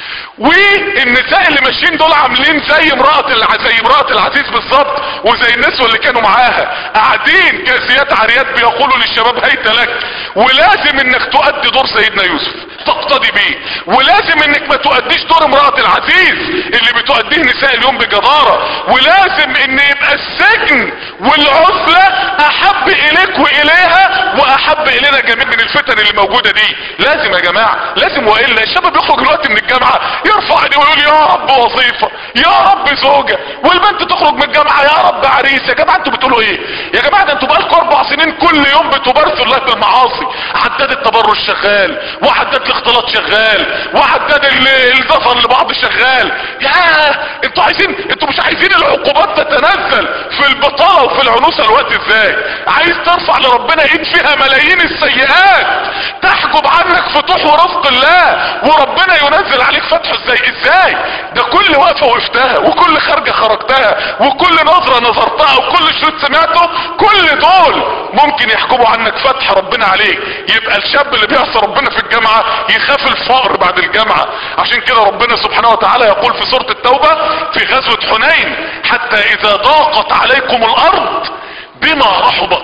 والنساء اللي ماشيين دول عاملين زي امرأة الع... زي امرأة العزيز بالظبط وزي الناس اللي كانوا معاها قاعدين كاسيات عاريات بيقولوا للشباب هيت لك ولازم انك تؤدي دور سيدنا يوسف تقتدي بيه ولازم انك ما تؤديش دور امرأة العزيز اللي بتؤديه نساء اليوم بجدارة ولازم ان يبقى السجن والعزلة احب اليك واليها واحب الينا جميع من الفتن اللي موجودة دي لازم يا جماعة لازم والا الشباب يخرج دلوقتي من الجامعة يرفع ايديه ويقول يا رب وظيفة يا رب زوجة والبنت تخرج من الجامعة يا رب عريس يا جماعة انتوا بتقولوا ايه يا جماعة ده انتوا بقالكم اربع سنين كل يوم بتبارزوا الله بالمعاصي عداد التبرج شغال وعداد الاختلاط شغال وعداد ال- الزفر لبعض شغال يا انتوا عايزين انتوا مش عايزين العقوبات تتنزل في البطالة وفي العنوسة الوقت ازاي عايز ترفع لربنا ايد فيها ملايين السيئات تحجب عنك فتوح ورزق الله وربنا ينزل عليك فتح ازاي ازاي ده كل وقفة وقفتها وكل خارجة خرجتها وكل نظرة نظرتها وكل شريط سمعته كل دول ممكن يحجبوا عنك فتح ربنا عليك يبقى الشاب اللي بيعصى ربنا في الجامعة يخاف الفقر بعد الجامعة عشان كده ربنا سبحانه وتعالى يقول في سورة التوبة في غزوة حنين حتى اذا ضاقت عليكم الارض بما رحبت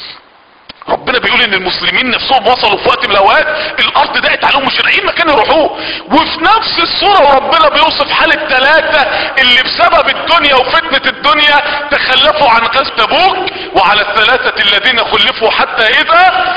ربنا بيقول ان المسلمين نفسهم وصلوا في وقت من الاوقات الارض ضاقت عليهم مش لاقيين مكان يروحوه وفي نفس الصورة وربنا بيوصف حال الثلاثة اللي بسبب الدنيا وفتنة الدنيا تخلفوا عن غزو تبوك وعلى الثلاثة الذين خلفوا حتى اذا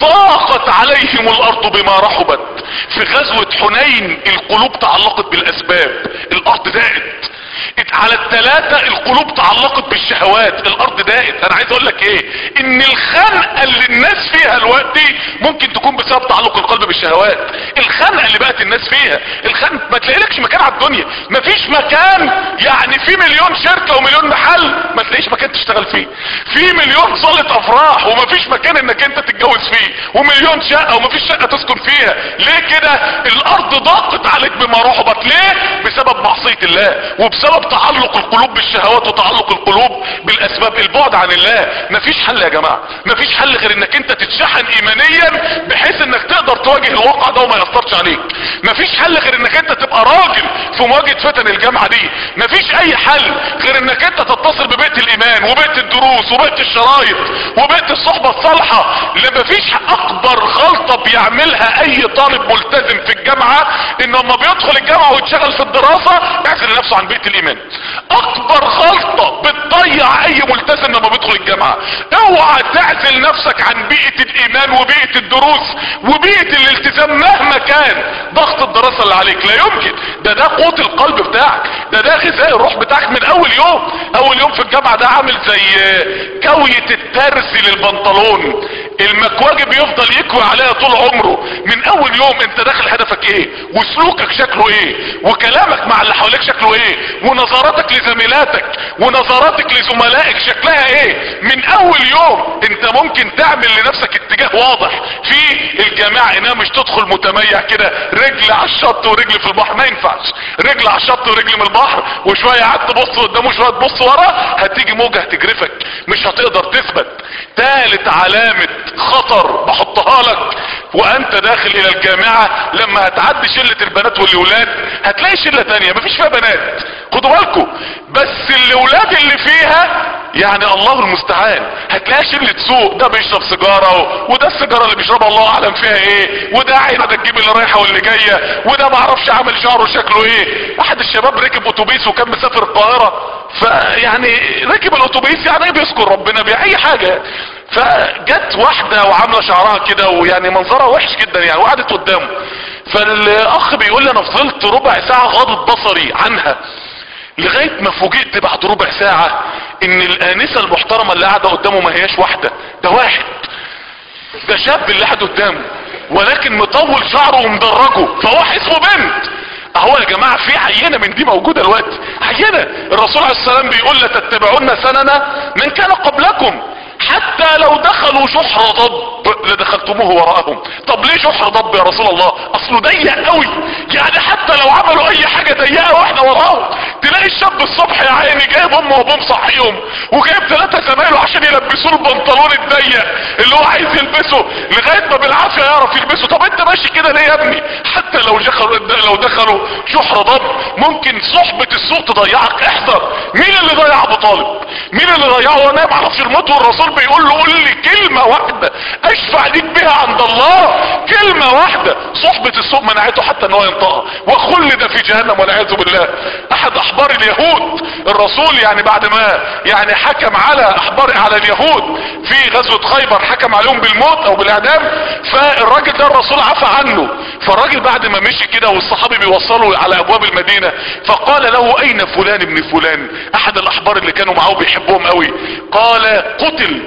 ضاقت عليهم الارض بما رحبت في غزوة حنين القلوب تعلقت بالاسباب الارض ضاقت على الثلاثة القلوب تعلقت بالشهوات الارض ضاقت انا عايز اقول لك ايه ان الخنقة اللي الناس فيها دلوقتي ممكن تكون بسبب تعلق القلب بالشهوات الخنقة اللي بقت الناس فيها الخنقة ما تلاقيلكش مكان على الدنيا مفيش مكان يعني في مليون شركة ومليون محل ما تلاقيش مكان تشتغل فيه في مليون صالة افراح ومفيش مكان انك انت تتجوز فيه ومليون شقة ومفيش شقة تسكن فيها ليه كده الارض ضاقت عليك بما رحبت ليه بسبب معصية الله وبسبب تعلق القلوب بالشهوات وتعلق القلوب بالاسباب البعد عن الله مفيش حل يا جماعة مفيش حل غير انك انت تتشحن ايمانيا بحيث انك تقدر تواجه الواقع ده وما يأثرش عليك مفيش حل غير انك انت تبقى راجل في مواجهة فتن الجامعة دي مفيش اي حل غير انك انت تتصل ببيت الايمان وبيت الدروس وبيت الشرايط وبيت الصحبة الصالحة اللي مفيش اكبر غلطة بيعملها اي طالب ملتزم في الجامعة ان لما بيدخل الجامعة ويتشغل في الدراسة يعزل نفسه عن بيت الايمان اكبر غلطة بتضيع اي ملتزم لما بيدخل الجامعة اوعى تعزل نفسك عن بيئة الايمان وبيئة الدروس وبيئة الالتزام مهما كان ضغط الدراسة اللي عليك لا يمكن ده ده قوت القلب بتاعك ده ده غذاء الروح بتاعك من اول يوم اول يوم في الجامعة ده عامل زي كوية الترس للبنطلون المكواجي بيفضل يكوي عليها طول عمره من اول يوم انت داخل هدفك ايه وسلوكك شكله ايه وكلامك مع اللي حواليك شكله ايه ونظراتك لزميلاتك ونظراتك لزملائك شكلها ايه من اول يوم انت ممكن تعمل لنفسك اتجاه واضح في الجامعة انها مش تدخل متميع كده رجل على الشط ورجل في البحر ما ينفعش رجل على الشط ورجل من البحر وشوية قعدت تبص قدامه شوية تبص ورا هتيجي موجة هتجرفك مش هتقدر تثبت تالت علامة خطر بحطها لك وانت داخل الى الجامعة لما هتعدي شلة البنات والولاد هتلاقي شلة تانية مفيش فيها بنات خدوا بالكم بس الولاد اللي فيها يعني الله المستعان هتلاقي شلة سوق ده بيشرب سيجارة و- وده السيجارة اللي بيشربها الله اعلم فيها ايه وده عين ده تجيب اللي رايحة واللي جاية وده معرفش عامل شعره شكله ايه احد الشباب ركب اتوبيس وكان مسافر القاهرة فيعني ركب الاتوبيس يعني ايه بيذكر ربنا بيه اي حاجة فجت واحدة وعاملة شعرها كده ويعني منظرها وحش جدا يعني وقعدت قدامه فالاخ بيقول لي انا فضلت ربع ساعة غاضب بصري عنها لغاية ما فوجئت بعد ربع ساعة ان الانسة المحترمة اللي قاعدة قدامه ما هياش واحدة ده واحد ده شاب اللي قاعد قدامه ولكن مطول شعره ومدرجه فهو اسمه بنت اهو يا جماعة في عينة من دي موجودة دلوقتي عينة الرسول عليه السلام بيقول لتتبعون سننا من كان قبلكم حتى لو دخلوا جحر ضب لدخلتموه وراءهم طب ليه جحر ضب يا رسول الله اصله ضيق قوي يعني حتى لو عملوا اي حاجة ضيقة واحنا وراهم تلاقي الشاب الصبح يا عيني جايب امه وابوه مصحيهم وجايب ثلاثة زمايله عشان يلبسوه البنطلون الضيق اللي هو عايز يلبسه لغاية ما بالعافية يعرف يلبسه طب انت ماشي كده ليه يا ابني حتى لو دخلوا لو دخلوا جحر ضب ممكن صحبة السوق تضيعك احذر مين اللي ضيع ابو طالب مين اللي ضيعه هو نايم على فرمته والرسول بيقول له قول لي كلمة واحدة اشفع ليك بها عند الله كلمة واحدة صحبة السوق منعته حتى ان هو ينطقها وخلد في جهنم والعياذ بالله احد احبار اليهود الرسول يعني بعد ما يعني حكم على احبار على اليهود في غزوة خيبر حكم عليهم بالموت او بالاعدام فالراجل ده الرسول عفى عنه فالراجل بعد ما مشي كده والصحابي بيوصلوا على ابواب المدينة فقال له اين فلان ابن فلان احد الاحبار اللي كانوا معاه بيحبهم قوي قال قتل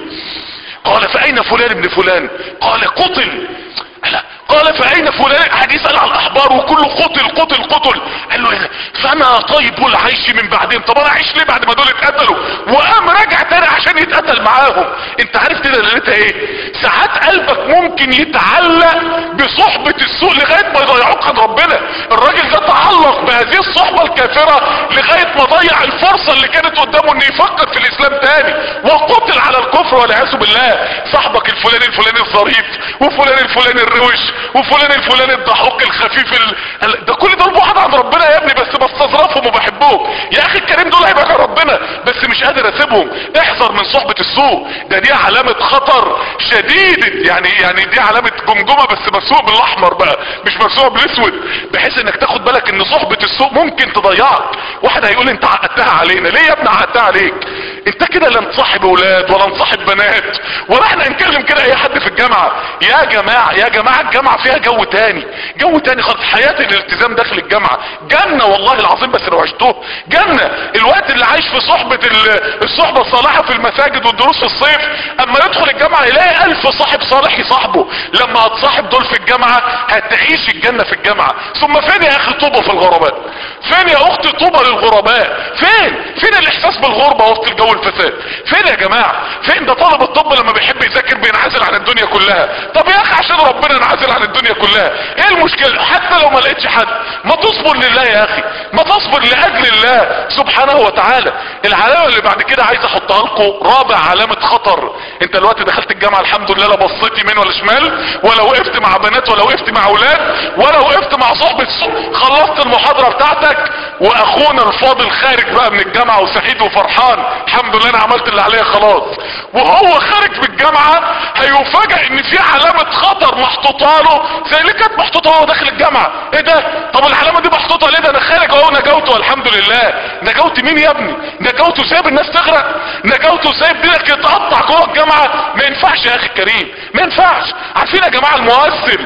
قال فاين فلان ابن فلان قال قتل لا قال فاين فلان حديث قال على الاحبار وكله قتل قتل قتل قال له ايه ده؟ فما طيب العيش من بعدهم طب انا اعيش ليه بعد ما دول اتقتلوا وقام راجع تاني عشان يتقتل معاهم انت عارف كده دلالتها ايه ساعات قلبك ممكن يتعلق بصحبة السوء لغاية ما يضيعوك عن ربنا الراجل ده تعلق بهذه الصحبة الكافرة لغاية ما ضيع الفرصة اللي كانت قدامه انه يفكر في الاسلام تاني وقتل على الكفر والعياذ بالله صاحبك الفلاني الفلاني الظريف وفلان الفلاني الروش وفلان الفلاني الضحوك الخفيف ال... ال- ده كل دول بعاد عن ربنا يا ابني بس بستظرفهم وبحبهم يا اخي الكريم دول هيبقى ربنا بس مش قادر اسيبهم احذر من صحبة السوء ده دي علامة خطر شديد يعني يعني دي علامة جمجمة بس مرسومة بالاحمر بقى مش مرسومة بالاسود بحيث انك تاخد بالك ان صحبة السوء ممكن تضيعك واحد هيقول انت عقدتها علينا ليه يا ابني عقدتها عليك انت كده لا نصاحب اولاد ولا نصاحب بنات ولا احنا نكلم كده اي حد في الجامعة يا جماعة يا جماعة الجامعة فيها جو تاني جو تاني خالص حياة الالتزام داخل الجامعة جنة والله العظيم بس لو عشتوه جنة الوقت اللي عايش في صحبة ال- الصحبة الصالحة في المساجد والدروس في الصيف اما يدخل الجامعة يلاقي الف صاحب صالح يصاحبه لما هتصاحب دول في الجامعة هتعيش الجنة في الجامعة ثم فين يا اخي طوبة في الغرباء فين يا اختي طوبة للغرباء فين فين الاحساس بالغربة وسط الجو الفساد فين يا جماعة فين ده طالب الطب لما بيحب يذاكر بينعزل عن الدنيا كلها طب يا اخي عشان ربنا انعزل عن الدنيا كلها ايه المشكلة حتى لو ما لقيتش حد ما تصبر لله يا اخي ما تصبر لاجل الله سبحانه وتعالى العلامة اللي بعد كده عايز احطها لكم رابع علامة خطر انت دلوقتي دخلت الجامعة الحمد لله لا بصيت يمين ولا شمال ولا وقفت مع بنات ولا وقفت مع اولاد ولا وقفت مع صحبة السوق خلصت المحاضرة بتاعتك واخونا الفاضل خارج بقى من الجامعة وسعيد وفرحان الحمد لله انا عملت اللي عليا خلاص وهو خارج من الجامعة هيفاجئ ان في علامة خطر محطوطة له زي اللي كانت محطوطة وهو داخل الجامعة ايه ده طب العلامة دي محطوطة ليه ده انا خارج اهو نجوت والحمد لله نجوت مين يا ابني نجوت وسايب الناس تغرق نجوت وسايب دينك يتقطع جوه الجامعة ما ينفعش يا اخي الكريم ما ينفعش عارفين يا جماعة الممثل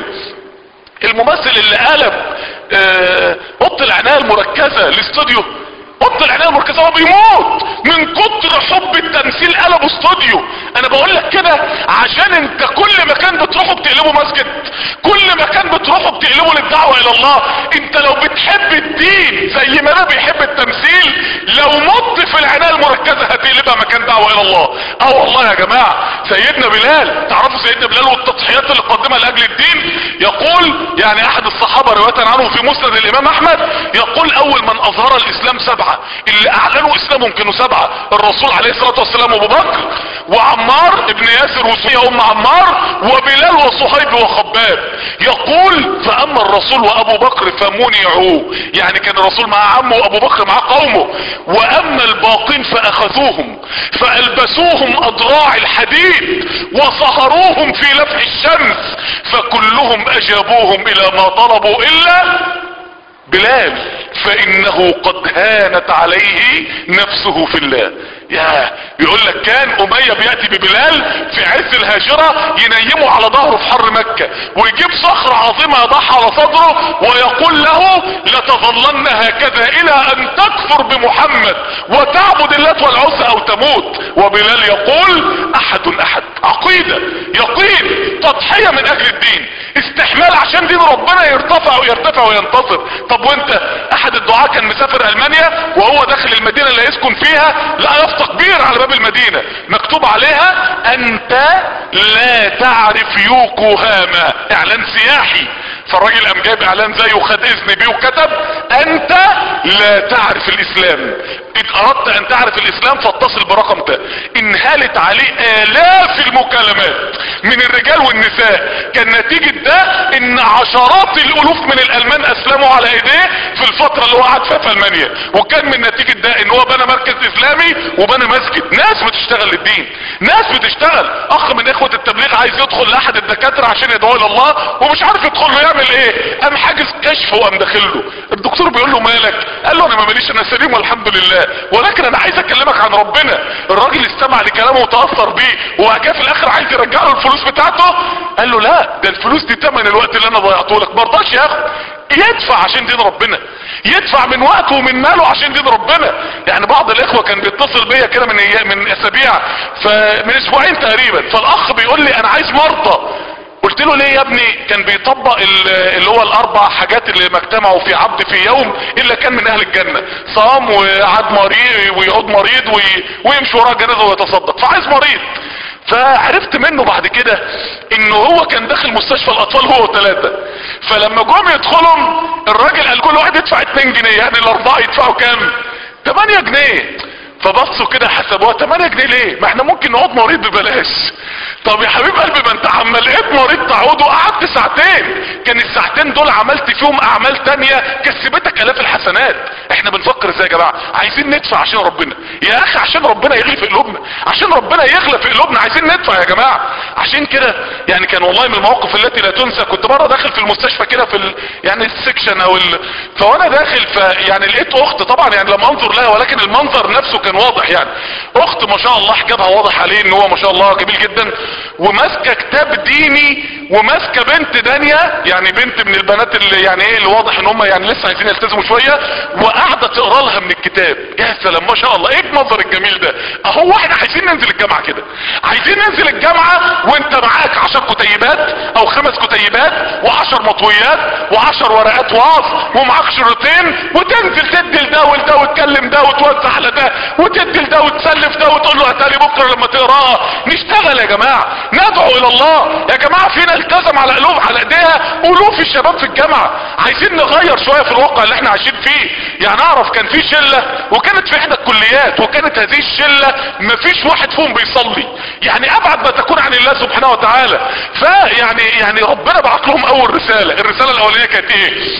الممثل اللي قلب آه، اوضه العنايه المركزه الاستوديو اوضه العنايه المركزه هو بيموت من كتر حب التمثيل قلبه استوديو انا بقول لك كده عشان انت كل مكان بتروحه بتقلبه مسجد كل مكان بتروحه بتقلبه للدعوه الى الله انت لو بتحب الدين زي ما انا بيحب التمثيل لو مت في العنايه المركزه هتقلبها مكان دعوه الى الله اه والله يا جماعه سيدنا بلال تعرفوا سيدنا بلال والتضحيات اللي قدمها لاجل الدين يقول يعني احد الصحابه روايه عنه في مسند الامام احمد يقول اول من اظهر الاسلام سبعه اللي اعلنوا اسلامهم كانوا سبعه الرسول عليه الصلاه والسلام ابو بكر وعمار ابن ياسر وسميه ام عمار وبلال وصهيب وخباب يقول فاما الرسول وابو بكر فمنعوا يعني كان الرسول مع عمه وابو بكر مع قومه واما الباقين فاخذوهم فالبسوهم اضراع الحديد وصهروهم في لفح الشمس فكلهم اجابوهم الى ما طلبوا الا بلال فانه قد هانت عليه نفسه في الله يا يقول لك كان امية بيأتي ببلال في عز الهاجرة ينيمه على ظهره في حر مكة ويجيب صخرة عظيمة يضعها على صدره ويقول له لتظلن هكذا الى ان تكفر بمحمد وتعبد اللات والعزى او تموت وبلال يقول احد احد عقيدة يقين تضحية من اجل الدين استحمال عشان دين ربنا يرتفع ويرتفع وينتصر طب وانت احد الدعاة كان مسافر المانيا وهو داخل المدينة اللي يسكن فيها لقى يافطة كبيرة على باب المدينة مكتوب عليها انت لا تعرف يوكوهاما اعلان سياحي فالراجل قام جايب اعلان زيه وخد اذن بيه وكتب انت لا تعرف الاسلام ان اردت ان تعرف الاسلام فاتصل برقم ده انهالت عليه الاف المكالمات من الرجال والنساء كان نتيجة ده ان عشرات الالوف من الالمان اسلموا على ايديه في الفترة اللي هو قعد فيها في المانيا وكان من نتيجة ده ان هو بنى مركز اسلامي وبنى مسجد ناس بتشتغل للدين ناس بتشتغل اخ من اخوة التبليغ عايز يدخل لاحد الدكاترة عشان يدعو الى الله ومش عارف يدخل له يعمل ايه قام حاجز كشف وقام داخل له الدكتور بيقول له مالك قال له انا ما ماليش انا سليم والحمد لله ولكن انا عايز اكلمك عن ربنا الراجل استمع لكلامه وتاثر بيه وبعد كده في الاخر عايز يرجع له الفلوس بتاعته قال له لا ده الفلوس دي تمن الوقت اللي انا ضيعته لك ما رضاش ياخد يدفع عشان دين ربنا يدفع من وقته ومن ماله عشان دين ربنا يعني بعض الاخوه كان بيتصل بيا كده من أيام- من اسابيع فمن اسبوعين تقريبا فالاخ بيقول لي انا عايز مرضى قلت له ليه يا ابني كان بيطبق ال- اللي هو الاربع حاجات اللي ما اجتمعوا في عبد في يوم الا كان من اهل الجنة صام وقعد مريض ويعود مريض وي- ويمشي وراه جنازة ويتصدق فعايز مريض فعرفت منه بعد كده انه هو كان داخل مستشفى الاطفال هو وثلاثة فلما جم يدخلهم الراجل قال كل واحد يدفع 2 جنيه يعني الاربعة يدفعوا كام 8 جنيه فبصوا كده حسبوها 8 جنيه ليه ما احنا ممكن نقعد مريض ببلاش طب يا حبيب قلبي ما انت عم لقيت مريض تعود وقعدت ساعتين كان الساعتين دول عملت فيهم اعمال تانية كسبتك الاف الحسنات احنا بنفكر ازاي يا جماعة عايزين ندفع عشان ربنا يا اخي عشان ربنا يغلي في قلوبنا عشان ربنا يغلى في قلوبنا عايزين ندفع يا جماعة عشان كده يعني كان والله من المواقف التي لا تنسى كنت مرة داخل في المستشفى كده في ال... يعني السكشن او ال... فوانا داخل ف يعني لقيت اخت طبعا يعني لما انظر لها ولكن المنظر نفسه كان واضح يعني اخت ما شاء الله حجابها واضح عليه ان هو ما شاء الله جميل جدا وماسكه كتاب ديني وماسكه بنت دانية يعني بنت من البنات اللي يعني ايه اللي واضح ان هم يعني لسه عايزين يلتزموا شويه وقاعده تقرا لها من الكتاب يا سلام ما شاء الله ايه المنظر الجميل ده اهو احنا عايزين ننزل الجامعه كده عايزين ننزل الجامعه وانت معاك عشر كتيبات او خمس كتيبات وعشر مطويات وعشر ورقات وعظ ومعاك شريطين وتنزل تدي لده ولده وتكلم ده وتوزع على ده وتدي لده وتسلف ده وتقول له هتالي بكره لما تقراها نشتغل يا جماعه ندعو الى الله يا جماعه فينا التزم على قلوب على ايديها الوف الشباب في الجامعه عايزين نغير شويه في الواقع اللي احنا عايشين فيه يعني اعرف كان في شله وكانت في احدى الكليات وكانت هذه الشله مفيش واحد فيهم بيصلي يعني ابعد ما تكون عن الله سبحانه وتعالى فيعني يعني ربنا بعت لهم اول رساله الرساله الاولانيه كانت ايه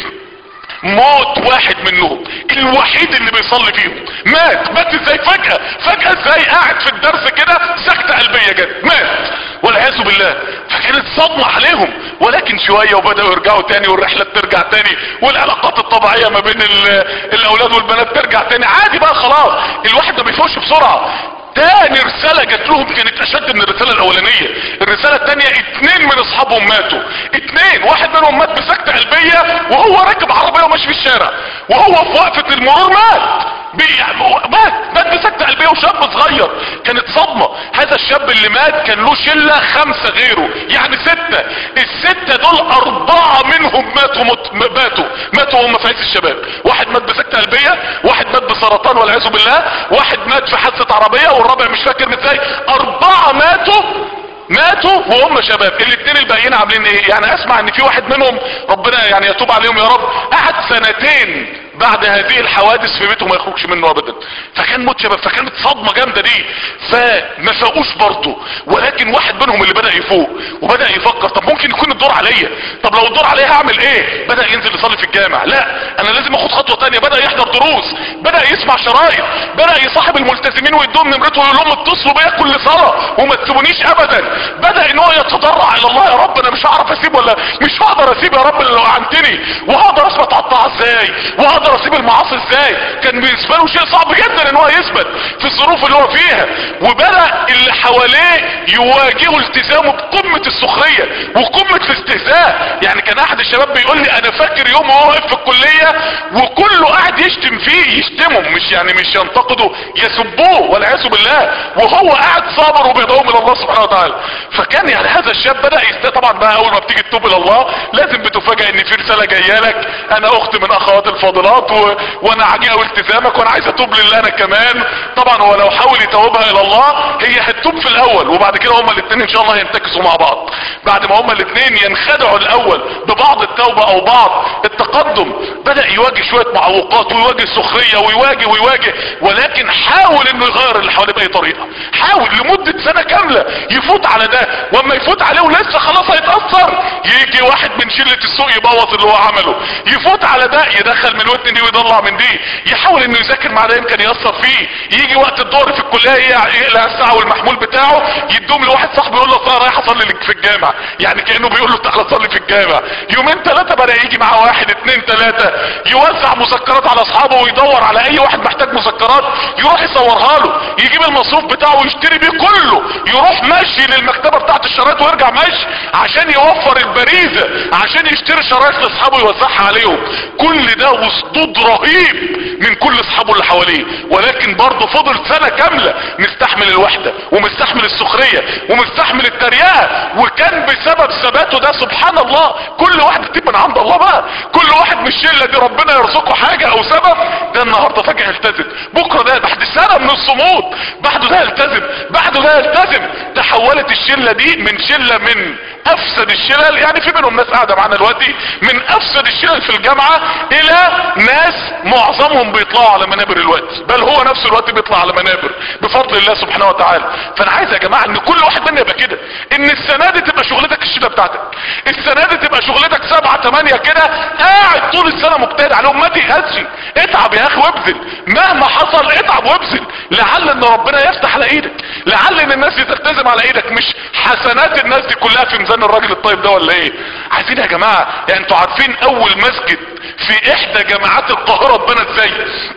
موت واحد منهم الوحيد اللي بيصلي فيهم مات مات ازاي فجأة فجأة ازاي قاعد في الدرس كده سكتة قلبية جت مات والعياذ بالله فكانت صدمة عليهم ولكن شوية وبدأوا يرجعوا تاني والرحلة ترجع تاني والعلاقات الطبيعية ما بين ال- الاولاد والبنات ترجع تاني عادي بقى خلاص الواحد ما بيفوش بسرعة تاني رسالة جات لهم كانت اشد من الرسالة الاولانية الرسالة التانية اتنين من اصحابهم ماتوا اتنين واحد منهم مات بسكتة قلبية وهو راكب عربية وماشي في الشارع وهو في وقفة المرور مات بي- يعني هو مات مات بسكتة قلبية وشاب صغير كانت صدمة هذا الشاب اللي مات كان له شلة خمسة غيره يعني ستة الستة دول اربعة منهم ماتوا مت... ماتوا ماتوا وهم في عز الشباب واحد مات بسكتة قلبية واحد مات بسرطان والعياذ بالله واحد مات في حادثة عربية والرابع مش فاكر مات ازاي اربعة ماتوا ماتوا وهم شباب الاثنين الباقيين عاملين ايه يعني اسمع ان في واحد منهم ربنا يعني يتوب عليهم يا رب قعد سنتين بعد هذه الحوادث في بيته ما يخرجش منه ابدا فكان موت شباب فكانت صدمه جامده دي فما فاقوش برضه ولكن واحد منهم اللي بدا يفوق وبدا يفكر طب ممكن يكون الدور عليا طب لو الدور عليا هعمل ايه بدا ينزل يصلي في الجامع لا انا لازم اخد خطوه تانية بدا يحضر دروس بدا يسمع شرايط بدا يصاحب الملتزمين ويدوم نمرته ويقول لهم اتصلوا بيا كل صلاه وما تسيبونيش ابدا بدا ان هو يتضرع الى الله يا رب انا مش هعرف اسيب ولا مش هقدر اسيب يا رب اللي لو عنتني وهقدر اثبت على الطاعه ازاي وهقدر اسيب المعاصي ازاي كان بالنسبه له شيء صعب جدا ان هو يثبت في الظروف اللي هو فيها وبدا اللي حواليه يواجهوا التزامه بقمه السخريه وقمه الاستهزاء يعني كان احد الشباب بيقول لي انا فاكر يوم وهو واقف في الكليه وكله قاعد يشتم فيه يشتمهم مش يعني مش ينتقدوا يسبوه والعياذ بالله وهو قاعد صابر وبيدعوهم الى الله سبحانه وتعالى فكان يعني هذا الشاب بدا يست طبعا بقى اول ما بتيجي تتوب الى الله لازم بتفاجئ ان في رساله جايه لك انا اخت من اخوات الفاضلات و... وانا عاجي قوي التزامك وانا عايز اتوب لله انا كمان طبعا هو لو حاول يتوبها الى الله هي هتتوب في الاول وبعد كده هما الاثنين ان شاء الله ينتكسوا مع بعض بعد ما هما الاثنين ينخدعوا الاول ببعض التوبه او بعض التقدم بدا يواجه شويه معوقات ويواجه سخريه ويواجه ويواجه ولكن حاول انه يغير اللي حواليه باي طريقه حاول لمده سنه كامله يفوت على ده واما يفوت عليه ولسه خلاص هيتاثر يجي واحد من شله السوق يبوظ اللي هو عمله يفوت على ده يدخل من ودن دي ويطلع من دي يحاول انه يذاكر مع ده يمكن ياثر فيه يجي وقت الظهر في الكليه يقلع الساعه والمحمول بتاعه يدوم لواحد صاحبه يقول له اصل انا رايح اصلي لك في الجامع يعني كانه بيقول له تعالى صلي في الجامع يومين ثلاثه بدا يجي معاه واحد اتنين ثلاثه يوزع مذكرات على اصحابه ويدور على اي واحد محتاج مذكرات يروح يصورها له يجيب المصروف بتاعه ويشتري بيه كله يروح ماشي للمكتبه بتاعت الشرايط ويرجع ماشي عشان يوفر البريزه عشان يشتري شرايط لاصحابه يوزعها عليهم كل ده وصدود رهيب من كل اصحابه اللي حواليه ولكن برضه فضل سنه كامله مستحمل الوحده ومستحمل السخريه ومستحمل التريقه وكان بسبب ثباته ده سبحان الله كل واحد تجيب من عند الله بقى كل واحد من الشله دي ربنا يرزقه حاجه او سبب ده النهارده فجاه يلتزم بكره ده بعد سنه من الصمود بعده ده يلتزم بعده ده يلتزم تحولت الشله دي من شله من افسد الشلل يعني في منهم ناس قاعده معانا دلوقتي من افسد الشلل في الجامعه الى ناس معظمهم بيطلعوا على منابر الوقت بل هو نفسه الوقت بيطلع على منابر بفضل الله سبحانه وتعالى فانا عايز يا جماعه ان كل واحد منا يبقى كده ان السنه دي تبقى شغلتك الشله بتاعتك السنه دي تبقى شغلتك سبعة تمانية كده قاعد طول السنه مجتهد عليهم ما تيأسش اتعب يا اخي وابذل مهما حصل اتعب وابذل لعل ان ربنا يفتح على ايدك لعل ان الناس تلتزم على ايدك مش حسنات الناس دي كلها في ميزان الراجل الطيب ده ولا ايه عايزين يا جماعه يعني انتوا عارفين اول مسجد في احدى جامعات القاهره اتبنى ازاي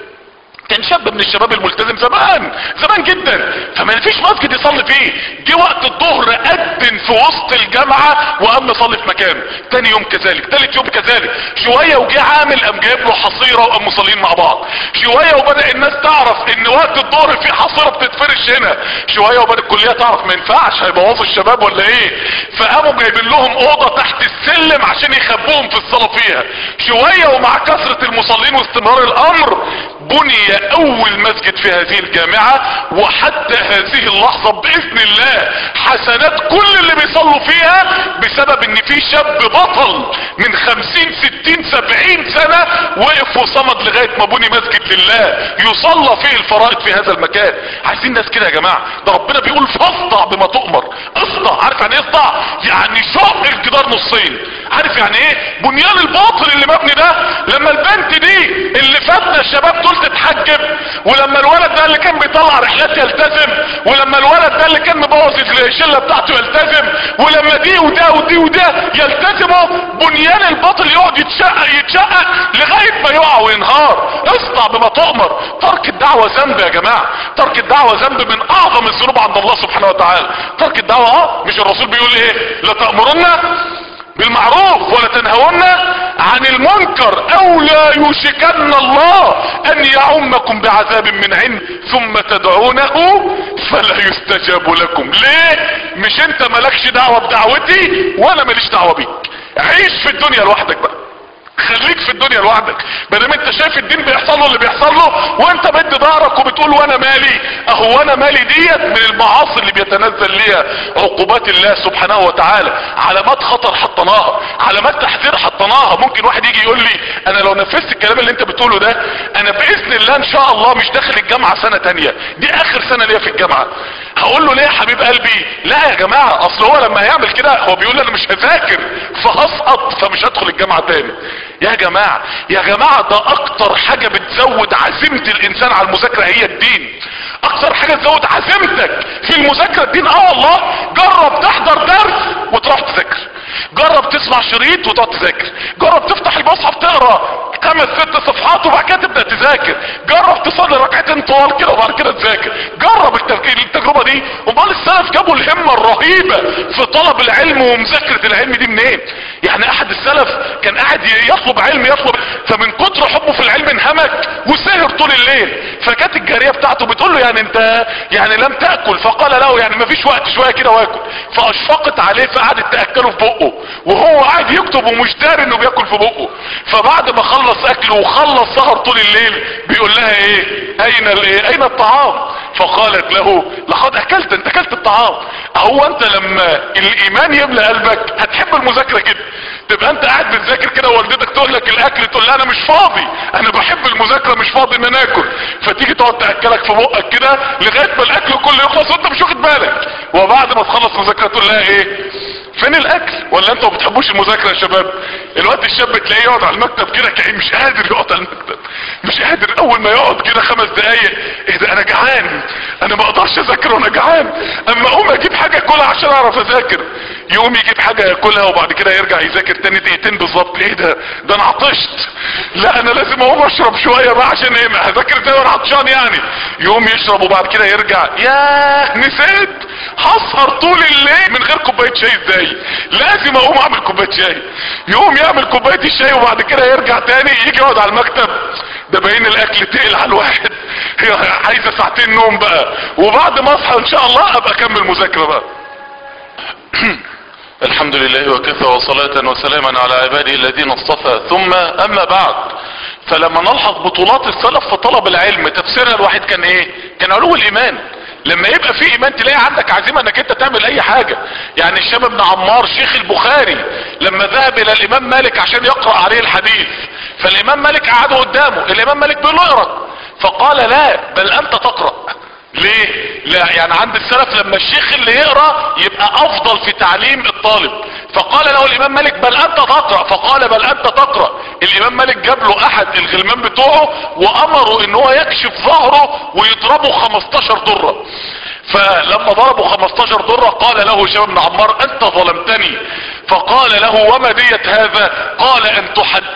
كان شاب من الشباب الملتزم زمان زمان جدا فما فيش مسجد يصلي فيه جه وقت الظهر اذن في وسط الجامعه وقام يصلي في مكانه تاني يوم كذلك تالت يوم كذلك شويه وجه عامل قام جايب له حصيره وقام مصلين مع بعض شويه وبدا الناس تعرف ان وقت الظهر في حصيره بتتفرش هنا شويه وبدا الكليه تعرف ما ينفعش هيبوظوا الشباب ولا ايه فقاموا جايبين لهم اوضه تحت السلم عشان يخبوهم في الصلاه فيها شويه ومع كثره المصلين واستمرار الامر بني اول مسجد في هذه الجامعة وحتى هذه اللحظة باذن الله حسنات كل اللي بيصلوا فيها بسبب ان في شاب بطل من خمسين ستين سبعين سنة وقف وصمد لغاية ما بني مسجد لله يصلى فيه الفرائض في هذا المكان عايزين ناس كده يا جماعة ده ربنا بيقول فاصدع بما تؤمر اصدع عارف يعني ايه اصدع يعني شق الجدار نصين عارف يعني ايه بنيان الباطل اللي مبني ده لما البنت دي اللي فاتنا الشباب دول تتحجب ولما الولد ده اللي كان بيطلع رحلات يلتزم ولما الولد ده اللي كان مبوظ الشله بتاعته يلتزم ولما دي وده ودي وده يلتزموا بنيان الباطل يقعد يتشقق يتشقق لغايه ما يقع وينهار اصدع بما تؤمر ترك الدعوه ذنب يا جماعه ترك الدعوه ذنب من اعظم الذنوب عند الله سبحانه وتعالى ترك الدعوه اه مش الرسول بيقول ايه لا تامرن بالمعروف ولا تنهون عن المنكر او لا يوشكن الله ان يعمكم بعذاب من عند ثم تدعونه فلا يستجاب لكم ليه مش انت مالكش دعوة بدعوتي وانا ماليش دعوة بيك عيش في الدنيا لوحدك بقى خليك في الدنيا لوحدك ما دام انت شايف الدين بيحصل له اللي بيحصل له وانت مد ظهرك وبتقول وانا مالي اهو وانا مالي ديت من المعاصي اللي بيتنزل ليها عقوبات الله سبحانه وتعالى علامات خطر حطيناها علامات تحذير حطيناها ممكن واحد يجي يقول لي انا لو نفذت الكلام اللي انت بتقوله ده انا باذن الله ان شاء الله مش داخل الجامعه سنه تانية دي اخر سنه ليا في الجامعه هقول له ليه يا حبيب قلبي لا يا جماعه اصل هو لما هيعمل كده هو بيقول لي انا مش هذاكر فهسقط فمش هدخل الجامعه تاني يا جماعة يا جماعة ده اكتر حاجة بتزود عزيمة الانسان على المذاكرة هي الدين اكتر حاجة تزود عزيمتك في المذاكرة الدين اه والله جرب تحضر درس وتروح تذاكر جرب تسمع شريط وتقعد تذاكر جرب تفتح المصحف تقرا خمس ست صفحات وبعد كده تبدا تذاكر جرب تصلي ركعتين ركعتين طوال كده وبعد كده تذاكر جرب التفكير التجربه دي امال السلف جابوا الهمه الرهيبه في طلب العلم ومذاكره العلم دي منين يعني احد السلف كان قاعد يطلب علم يطلب فمن كتر حبه في العلم انهمك وسهر طول الليل فجت الجاريه بتاعته بتقول له يعني انت يعني لم تاكل فقال له يعني ما فيش وقت شويه كده واكل فاشفقت عليه فقعدت تاكله في بقه وهو قاعد يكتب ومش داري انه بياكل في بقه فبعد ما خلص اكله وخلص سهر طول الليل بيقول لها ايه اين الايه اين الطعام فقالت له لقد اكلت انت اكلت الطعام هو انت لما الايمان يملى قلبك هتحب المذاكره كده تبقى انت قاعد بتذاكر كده ووالدتك تقول لك الاكل تقول لها انا مش فاضي انا بحب المذاكره مش فاضي ان انا اكل فتيجي تقعد تاكلك في بقك كده لغايه ما الاكل كله يخلص وانت مش واخد بالك وبعد ما تخلص مذاكره تقول لها ايه فين الاكل ولا انتوا ما بتحبوش المذاكره يا شباب الوقت الشاب تلاقيه يقعد على المكتب كده كأن مش قادر يقعد على المكتب مش قادر اول ما يقعد كده خمس دقايق ايه ده انا جعان انا ما اقدرش اذاكر وانا جعان اما اقوم اجيب حاجه اكلها عشان اعرف اذاكر يقوم يجيب حاجه ياكلها وبعد كده يرجع يذاكر تاني دقيقتين بالظبط ايه ده ده انا عطشت لا انا لازم اقوم اشرب شويه بقى عشان ايه ما هذاكر ازاي وانا عطشان يعني يقوم يشرب وبعد كده يرجع ياه نسيت هسهر طول الليل من غير كوبايه شاي ازاي لازم اقوم اعمل كوبايه شاي يقوم يعمل كوبايه الشاي وبعد كده يرجع تاني يجي يقعد على المكتب ده باين الاكل تقل على الواحد هي عايزه ساعتين نوم بقى وبعد ما اصحى ان شاء الله ابقى اكمل مذاكره بقى الحمد لله وكفى وصلاة وسلاما على عباده الذين اصطفى ثم اما بعد فلما نلحظ بطولات السلف في طلب العلم تفسيرها الواحد كان ايه كان علو الايمان لما يبقى في ايمان تلاقي عندك عزيمه انك انت تعمل اي حاجه يعني الشام بن عمار شيخ البخاري لما ذهب الى الامام مالك عشان يقرا عليه الحديث فالامام مالك قعده قدامه الامام مالك بيقول له اقرا فقال لا بل انت تقرا ليه لا يعني عند السلف لما الشيخ اللي يقرا يبقى افضل في تعليم الطالب فقال له الامام مالك بل انت تقرا فقال بل انت تقرا الامام مالك جاب له احد الغلمان بتوعه وامره ان هو يكشف ظهره ويضربه 15 ضره فلما ضربوا 15 ضرة قال له هشام بن عمار انت ظلمتني فقال له وما دية هذا قال ان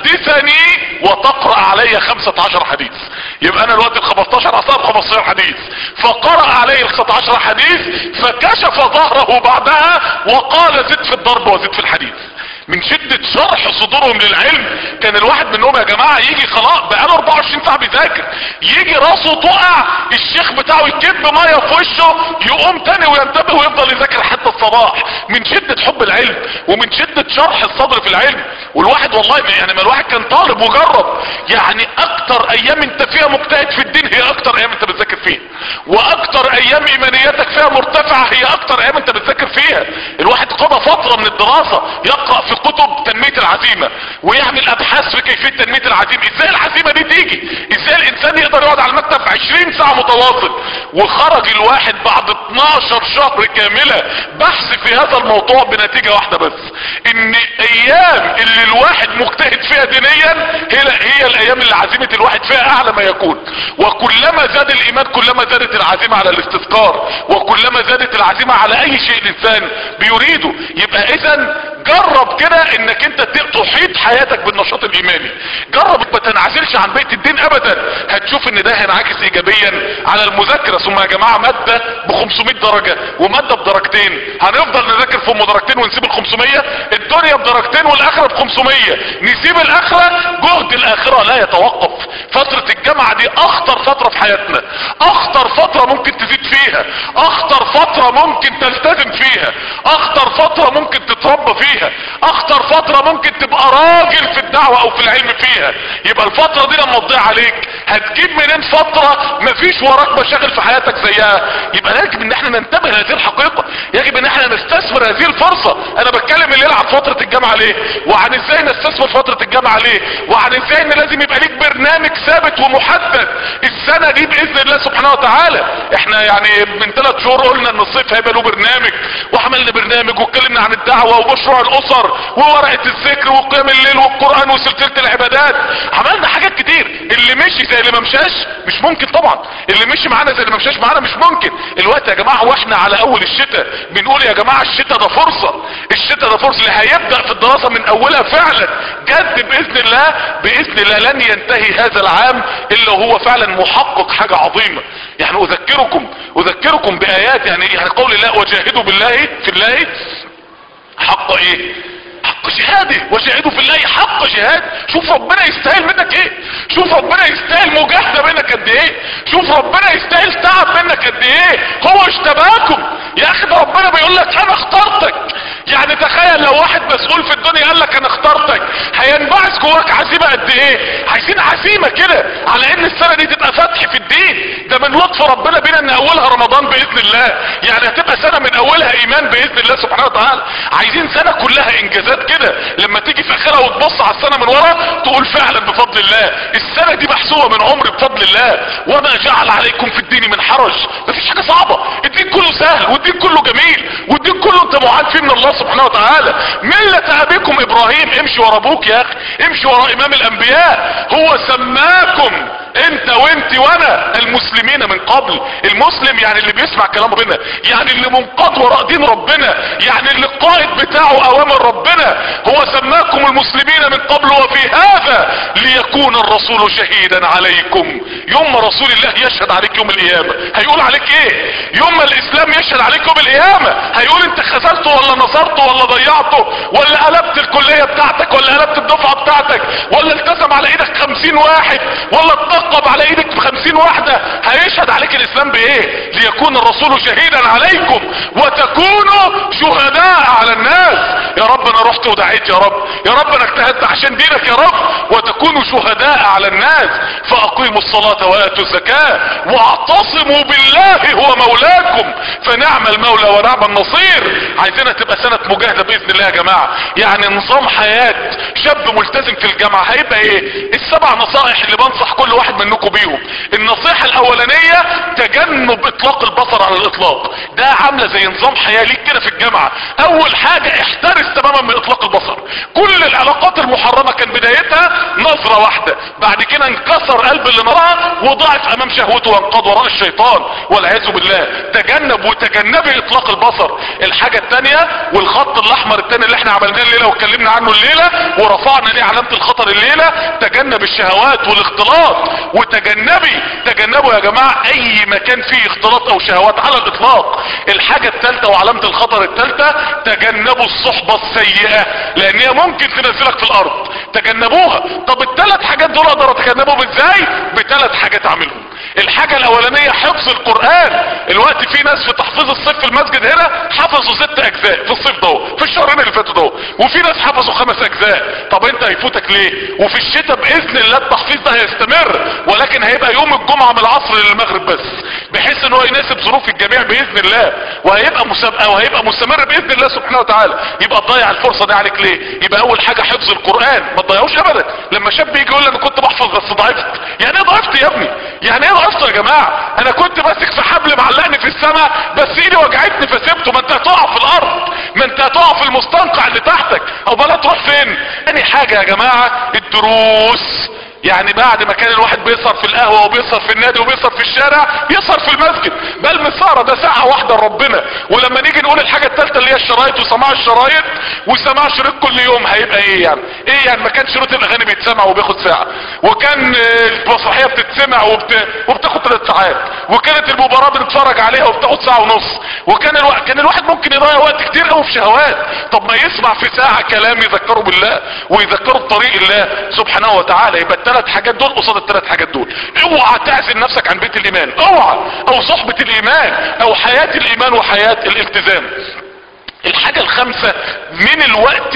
تحدثني وتقرأ علي 15 حديث يبقى انا الوقت ال 15 اصاب 15 حديث فقرأ عليه ال 15 حديث فكشف ظهره بعدها وقال زد في الضرب وزد في الحديث من شدة شرح صدورهم للعلم كان الواحد منهم يا جماعة يجي خلاص بقاله 24 ساعة بيذاكر يجي راسه تقع الشيخ بتاعه يكب مية في وشه يقوم تاني وينتبه ويفضل يذاكر حتى الصباح من شدة حب العلم ومن شدة شرح الصدر في العلم والواحد والله يعني ما الواحد كان طالب وجرب يعني اكتر ايام انت فيها مجتهد في الدين هي اكتر ايام انت بتذاكر فيها واكتر ايام ايمانياتك فيها مرتفعة هي اكتر ايام انت بتذاكر فيها الواحد قضى فترة من الدراسة يقرأ في كتب تنمية العزيمة ويعمل ابحاث في كيفية تنمية العزيمة ازاي العزيمة دي تيجي ازاي الانسان يقدر يقعد على المكتب 20 ساعة متواصل وخرج الواحد بعد 12 شهر كاملة بحث في هذا الموضوع بنتيجة واحدة بس ان ايام اللي الواحد مجتهد فيها دينيا هي, هي الايام اللي عزيمة الواحد فيها اعلى ما يكون وكلما زاد الايمان كلما زادت العزيمة على الاستذكار وكلما زادت العزيمة على اي شيء الانسان بيريده يبقى اذا جرب كده انك انت تحيط حياتك بالنشاط الايماني جرب ما تنعزلش عن بيت الدين ابدا هتشوف ان ده هينعكس ايجابيا على المذاكره ثم يا جماعه ماده ب 500 درجه وماده بدرجتين هنفضل نذاكر في ام درجتين ونسيب ال 500 الدنيا بدرجتين والاخره ب 500 نسيب الاخره جهد الاخره لا يتوقف فتره الجامعه دي اخطر فتره في حياتنا اخطر فتره ممكن تزيد فيها اخطر فتره ممكن تلتزم فيها اخطر فتره ممكن تتربى فيها اخطر فترة ممكن تبقى راجل في الدعوة او في العلم فيها يبقى الفترة دي لما تضيع عليك هتجيب منين فترة مفيش وراك مشاغل في حياتك زيها يبقى يجب ان احنا ننتبه لهذه الحقيقة يجب ان احنا نستثمر هذه الفرصة انا بتكلم الليلة عن فترة الجامعة ليه وعن ازاي نستثمر فترة الجامعة ليه وعن ازاي ان لازم يبقى ليك برنامج ثابت ومحدد السنة دي باذن الله سبحانه وتعالى احنا يعني من ثلاث شهور قلنا ان الصيف هيبقى له برنامج وعملنا برنامج واتكلمنا عن الدعوة ومشروع الاسر وورقة الذكر وقيام الليل والقرآن وسلسلة العبادات عملنا حاجات كتير اللي مشي زي اللي ما مشاش مش ممكن طبعا اللي مشي معانا زي اللي ما مشاش معانا مش ممكن الوقت يا جماعة واحنا على اول الشتاء بنقول يا جماعة الشتاء ده فرصة الشتاء ده فرصة اللي هيبدأ في الدراسة من اولها فعلا جد باذن الله باذن الله لن ينتهي هذا العام الا هو فعلا محقق حاجة عظيمة يعني اذكركم اذكركم بايات يعني يعني قول الله وجاهدوا بالله في الله حق ايه حق شهاده وشاهدوا في الله حق شهاد شوف ربنا يستاهل منك ايه شوف ربنا يستاهل مجاهدة منك قد ايه شوف ربنا يستاهل تعب منك قد ايه هو اشتباكم يا اخي ده ربنا بيقول لك انا اخترتك يعني تخيل لو واحد مسؤول في الدنيا قال لك انا اخترتك هينبعث جواك عزيمه قد ايه عايزين عزيمه كده على ان السنه دي تبقى فتح في الدين ده من لطف ربنا بينا ان اولها رمضان باذن الله يعني هتبقى سنه من اولها ايمان باذن الله سبحانه وتعالى عايزين سنه كلها انجازات كده لما تيجي في اخرها وتبص على السنه من ورا تقول فعلا بفضل الله السنه دي محسوبه من عمر بفضل الله وما جعل عليكم في الدين من حرج مفيش حاجه صعبه الدين كله سهل والدين كله جميل والدين كله انت معاد فيه من الله سبحانه وتعالى ملة ابيكم ابراهيم امشي ورا ابوك يا اخي امشي ورا امام الانبياء هو سماكم انت وانت وانا المسلمين من قبل المسلم يعني اللي بيسمع كلام ربنا يعني اللي منقاد وراء دين ربنا يعني اللي القائد بتاعه اوامر ربنا هو سماكم المسلمين من قبل وفي هذا ليكون الرسول شهيدا عليكم يوم ما رسول الله يشهد عليك يوم القيامة هيقول عليك ايه يوم ما الاسلام يشهد عليك يوم القيامة هيقول انت خذلته ولا نصرته ولا ضيعته ولا قلبت الكلية بتاعتك ولا قلبت الدفعة بتاعتك ولا التزم على ايدك خمسين واحد ولا اتنقب على ايدك خمسين واحدة هيشهد عليك الاسلام بايه ليكون الرسول شهيدا عليكم وتكونوا شهداء على الناس يا رب انا رحت ودعيت يا رب يا رب انا اجتهدت عشان دينك يا رب وتكونوا شهداء على الناس فاقيموا الصلاة واتوا الزكاة واعتصموا بالله هو مولاكم فنعم المولى ونعم النصير عايزينها تبقى سنة مجاهدة باذن الله يا جماعة يعني نظام حياة شاب ملتزم في الجامعة هيبقى ايه السبع نصائح اللي بنصح كل واحد منكم بيهم النصيحة الاولانية تجنب اطلاق البصر على الاطلاق ده عاملة زي نظام حياة ليك كده في الجامعة اول حاجة احترس تماما من اطلاق البصر كل العلاقات المحرمة كان بدايتها نظرة واحدة بعد كده انكسر قلب اللي نراها وضعف امام شهوته وانقض وراء الشيطان والعياذ بالله تجنب وتجنبي اطلاق البصر الحاجة التانية والخط الاحمر التاني اللي احنا عملناه الليلة واتكلمنا عنه الليلة ورفعنا ليه علامة الخطر الليلة تجنب الشهوات والاختلاط وتجنبي تجنبوا يا جماعة اي مكان فيه اختلاط او شهوات على الاطلاق الحاجة التالتة وعلامة الخطر التالتة تجنبوا الصحبة السيئة لان هي ممكن تنزلك في الارض تجنبوها طب الثلاث حاجات دول اقدر اتجنبهم ازاي بثلاث حاجات اعملهم الحاجة الاولانية حفظ القرآن الوقت في ناس في تحفيظ الصيف في المسجد هنا حفظوا ست اجزاء في الصيف ده في الشهرين اللي فاتوا ده وفي ناس حفظوا خمس اجزاء طب انت هيفوتك ليه وفي الشتاء باذن الله التحفيظ ده هيستمر ولكن هيبقى يوم الجمعة من العصر للمغرب بس بحيث ان هو يناسب ظروف الجميع باذن الله وهيبقى مسابقة وهيبقى مستمر باذن الله سبحانه وتعالى يبقى تضيع الفرصة دي عليك ليه يبقى اول حاجة حفظ القرآن ما تضيعوش ابدا لما شاب يجي يقول لي انا كنت بحفظ بس ضعفت يعني ايه ضعفت يا ابني يعني ايه ضعفت يا جماعة انا كنت ماسك في حبل معلقني في السماء بس ايدي وجعتني فسبته ما انت هتقع في الارض ما انت هتقع في المستنقع اللي تحتك او بلا تروح فين تاني حاجة يا جماعة الدروس يعني بعد ما كان الواحد بيسهر في القهوة وبيسهر في النادي وبيسهر في الشارع يسهر في المسجد بل مسارة ده ساعة واحدة لربنا ولما نيجي نقول الحاجة التالتة اللي هي الشرايط وسماع الشرايط وسماع شريط كل يوم هيبقى ايه يعني ايه يعني ما كان شريط الاغاني بيتسمع وبياخد ساعة وكان المسرحية بتتسمع وبت... وبتاخد ثلاث ساعات وكانت المباراة بنتفرج عليها وبتاخد ساعة ونص وكان الو... كان الواحد ممكن يضيع وقت كتير قوي في شهوات طب ما يسمع في ساعة كلام يذكره بالله ويذكره بطريق الله سبحانه وتعالى يبقى الثلاث حاجات دول قصاد الثلاث حاجات دول اوعى تعزل نفسك عن بيت الايمان اوعى او صحبة الايمان او حياة الايمان وحياة الالتزام الحاجة الخامسة من الوقت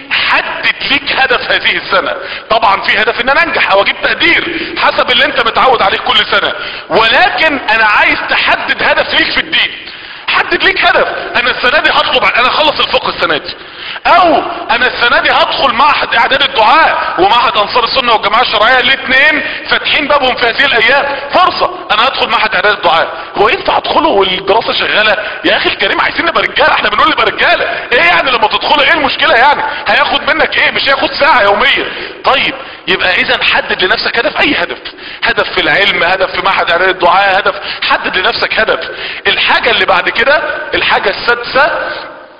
حدد ليك هدف هذه السنة طبعا في هدف ان انا انجح او اجيب تقدير حسب اللي انت متعود عليه كل سنة ولكن انا عايز تحدد هدف ليك في الدين حدد ليك هدف انا السنة دي هطلب انا اخلص الفقه السنة دي او انا السنة دي هدخل معهد اعداد الدعاء ومعهد انصار السنة والجماعة الشرعية الاثنين فاتحين بابهم في هذه الايام فرصة انا هدخل معهد اعداد الدعاء هو ينفع ادخله والدراسة شغالة يا اخي الكريم عايزين نبقى رجالة احنا بنقول نبقى رجالة ايه يعني لما تدخله ايه المشكلة يعني هياخد منك ايه مش هياخد ساعة يوميا طيب يبقى اذا حدد لنفسك هدف اي هدف هدف في العلم هدف في معهد اعداد الدعاء هدف حدد لنفسك هدف الحاجة اللي بعد كده الحاجة السادسة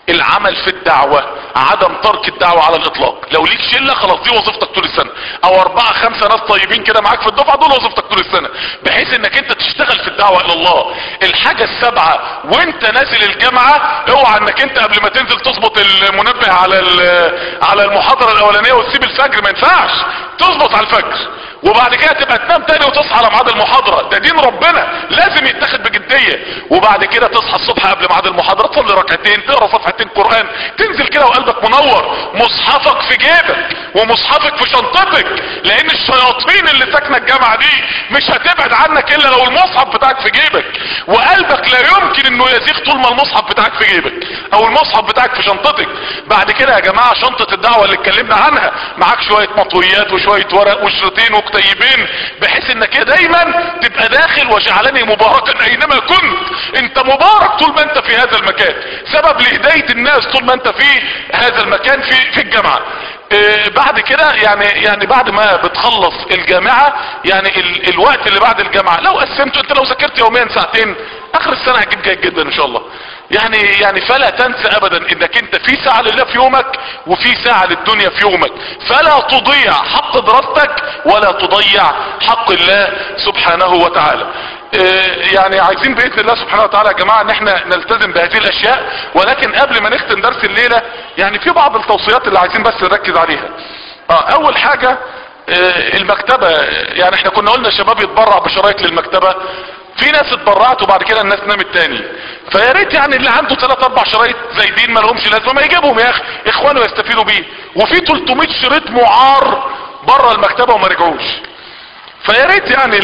العمل في الدعوة عدم ترك الدعوة على الاطلاق لو ليك شلة خلاص دي وظيفتك طول السنة او اربعة خمسة ناس طيبين كده معاك في الدفعة دول وظيفتك طول السنة بحيث انك انت تشتغل في الدعوة الى الله الحاجة السابعة وانت نازل الجامعة اوعى انك انت قبل ما تنزل تظبط المنبه على على المحاضرة الاولانية وتسيب الفجر ما ينفعش تظبط على الفجر وبعد كده تبقى تنام تاني وتصحى على ميعاد المحاضرة ده دين ربنا لازم يتاخد بجدية وبعد كده تصحى الصبح قبل ميعاد المحاضرة تصلي ركعتين تقرا صفحتين قرآن تنزل كده وقلبك منور مصحفك في جيبك ومصحفك في شنطتك لان الشياطين اللي ساكنة الجامعة دي مش هتبعد عنك الا لو المصحف بتاعك في جيبك وقلبك لا يمكن انه يزيغ طول ما المصحف بتاعك في جيبك او المصحف بتاعك في شنطتك بعد كده يا جماعة شنطة الدعوة اللي اتكلمنا عنها معاك شوية مطويات وشوية ورق وشريطين وكتيبين بحيث انك دايما تبقى داخل وجعلني مباركا اينما كنت انت مبارك طول ما انت في هذا المكان سبب لهداية الناس طول ما انت في هذا المكان في في الجامعة اه بعد كده يعني يعني بعد ما بتخلص الجامعة يعني ال الوقت اللي بعد الجامعة لو قسمته انت لو ذاكرت يوميا ساعتين اخر السنة هتجيب جيد جدا ان شاء الله يعني يعني فلا تنسى ابدا انك انت في ساعة لله في يومك وفي ساعة للدنيا في يومك فلا تضيع حق دراستك ولا تضيع حق الله سبحانه وتعالى يعني عايزين باذن الله سبحانه وتعالى يا جماعه ان احنا نلتزم بهذه الاشياء ولكن قبل ما نختم درس الليله يعني في بعض التوصيات اللي عايزين بس نركز عليها اه اول حاجه المكتبه يعني احنا كنا قلنا الشباب يتبرع بشرايط للمكتبه في ناس اتبرعت وبعد كده الناس نامت تاني فيا ريت يعني اللي عنده ثلاث اربع شرايط زايدين ما لهمش لازمه ما يجيبهم يا اخي اخوانه يستفيدوا بيه وفي 300 شريط معار بره المكتبه وما رجعوش فيا ريت يعني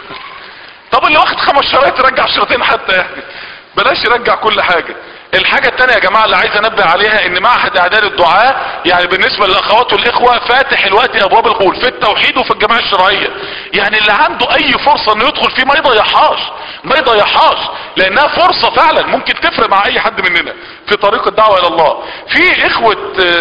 طب اللي واخد خمس شرايط يرجع شريطين حتى يعني بلاش يرجع كل حاجة الحاجة التانية يا جماعة اللي عايز انبه عليها ان معهد اعداد الدعاء يعني بالنسبة للاخوات والاخوة فاتح الوقت ابواب القبول في التوحيد وفي الجماعة الشرعية يعني اللي عنده اي فرصة انه يدخل فيه ما يضيعهاش ما يضيعهاش لانها فرصة فعلا ممكن تفرق مع اي حد مننا في طريق الدعوة الى الله في اخوة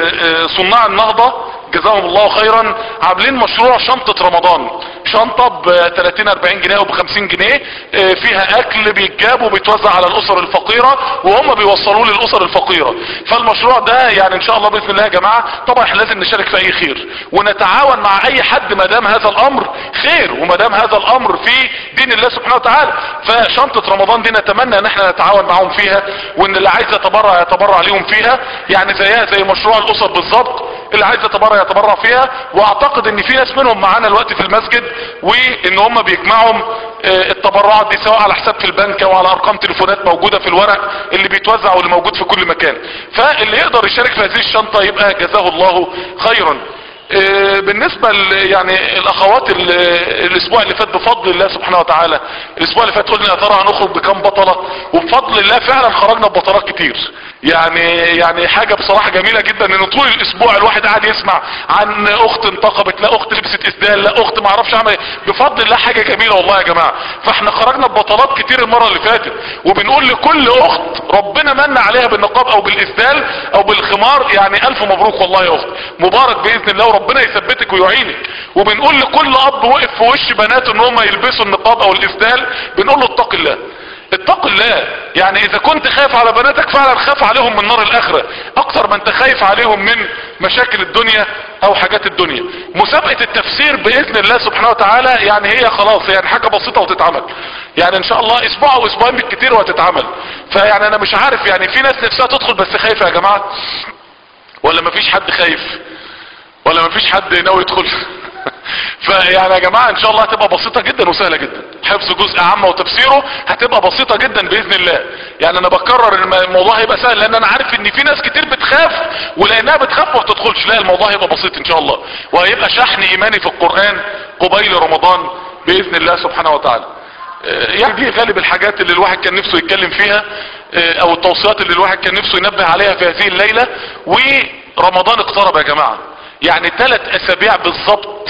صناع النهضة جزاهم الله خيرا عاملين مشروع شنطة رمضان شنطة ب 30 40 جنيه او ب 50 جنيه فيها اكل بيتجاب وبيتوزع على الاسر الفقيرة وهم بيوصلوه للاسر الفقيرة فالمشروع ده يعني ان شاء الله باذن الله يا جماعة طبعا احنا لازم نشارك في اي خير ونتعاون مع اي حد ما دام هذا الامر خير وما دام هذا الامر في دين الله سبحانه وتعالى فشنطة رمضان دي نتمنى ان احنا نتعاون معاهم فيها وان اللي عايز يتبرع يتبرع ليهم فيها يعني زيها زي مشروع الاسر بالظبط اللي عايز يتبرع يتبرع فيها واعتقد ان في ناس منهم معانا الوقت في المسجد وان هم بيجمعوا التبرعات دي سواء على حساب في البنك او على ارقام تليفونات موجودة في الورق اللي بيتوزع واللي موجود في كل مكان فاللي يقدر يشارك في هذه الشنطة يبقى جزاه الله خيرا بالنسبة يعني الاخوات الاسبوع اللي فات بفضل الله سبحانه وتعالى الاسبوع اللي فات قلنا يا ترى هنخرج بكام بطلة وبفضل الله فعلا خرجنا ببطلات كتير يعني يعني حاجة بصراحة جميلة جدا ان طول الاسبوع الواحد قاعد يسمع عن اخت انتقبت لا اخت لبست اسدال لا اخت ما اعرفش عمل بفضل الله حاجة جميلة والله يا جماعة فاحنا خرجنا ببطلات كتير المرة اللي فاتت وبنقول لكل اخت ربنا من عليها بالنقاب او بالاسدال او بالخمار يعني الف مبروك والله يا اخت مبارك باذن الله وربنا يثبتك ويعينك وبنقول لكل اب وقف في وش بناته ان هم يلبسوا النقاب او الاسدال بنقول له اتق الله اتق الله يعني اذا كنت خايف على بناتك فعلا خاف عليهم من نار الاخرة اكتر ما انت خايف عليهم من مشاكل الدنيا او حاجات الدنيا مسابقة التفسير باذن الله سبحانه وتعالى يعني هي خلاص يعني حاجة بسيطة وتتعمل يعني ان شاء الله اسبوع او اسبوعين بالكتير وهتتعمل فيعني انا مش عارف يعني في ناس نفسها تدخل بس خايفة يا جماعة ولا مفيش حد خايف ولا مفيش حد ناوي يدخل فيعني يا جماعة ان شاء الله هتبقى بسيطة جدا وسهلة جدا حفظ جزء عامة وتفسيره هتبقى بسيطة جدا باذن الله يعني انا بكرر ان الموضوع هيبقى سهل لان انا عارف ان في ناس كتير بتخاف ولانها بتخاف ما بتدخلش لا الموضوع هيبقى بسيط ان شاء الله وهيبقى شحن ايماني في القرآن قبيل رمضان باذن الله سبحانه وتعالى يعني دي غالب الحاجات اللي الواحد كان نفسه يتكلم فيها او التوصيات اللي الواحد كان نفسه ينبه عليها في هذه الليلة ورمضان اقترب يا جماعة يعني ثلاث اسابيع بالظبط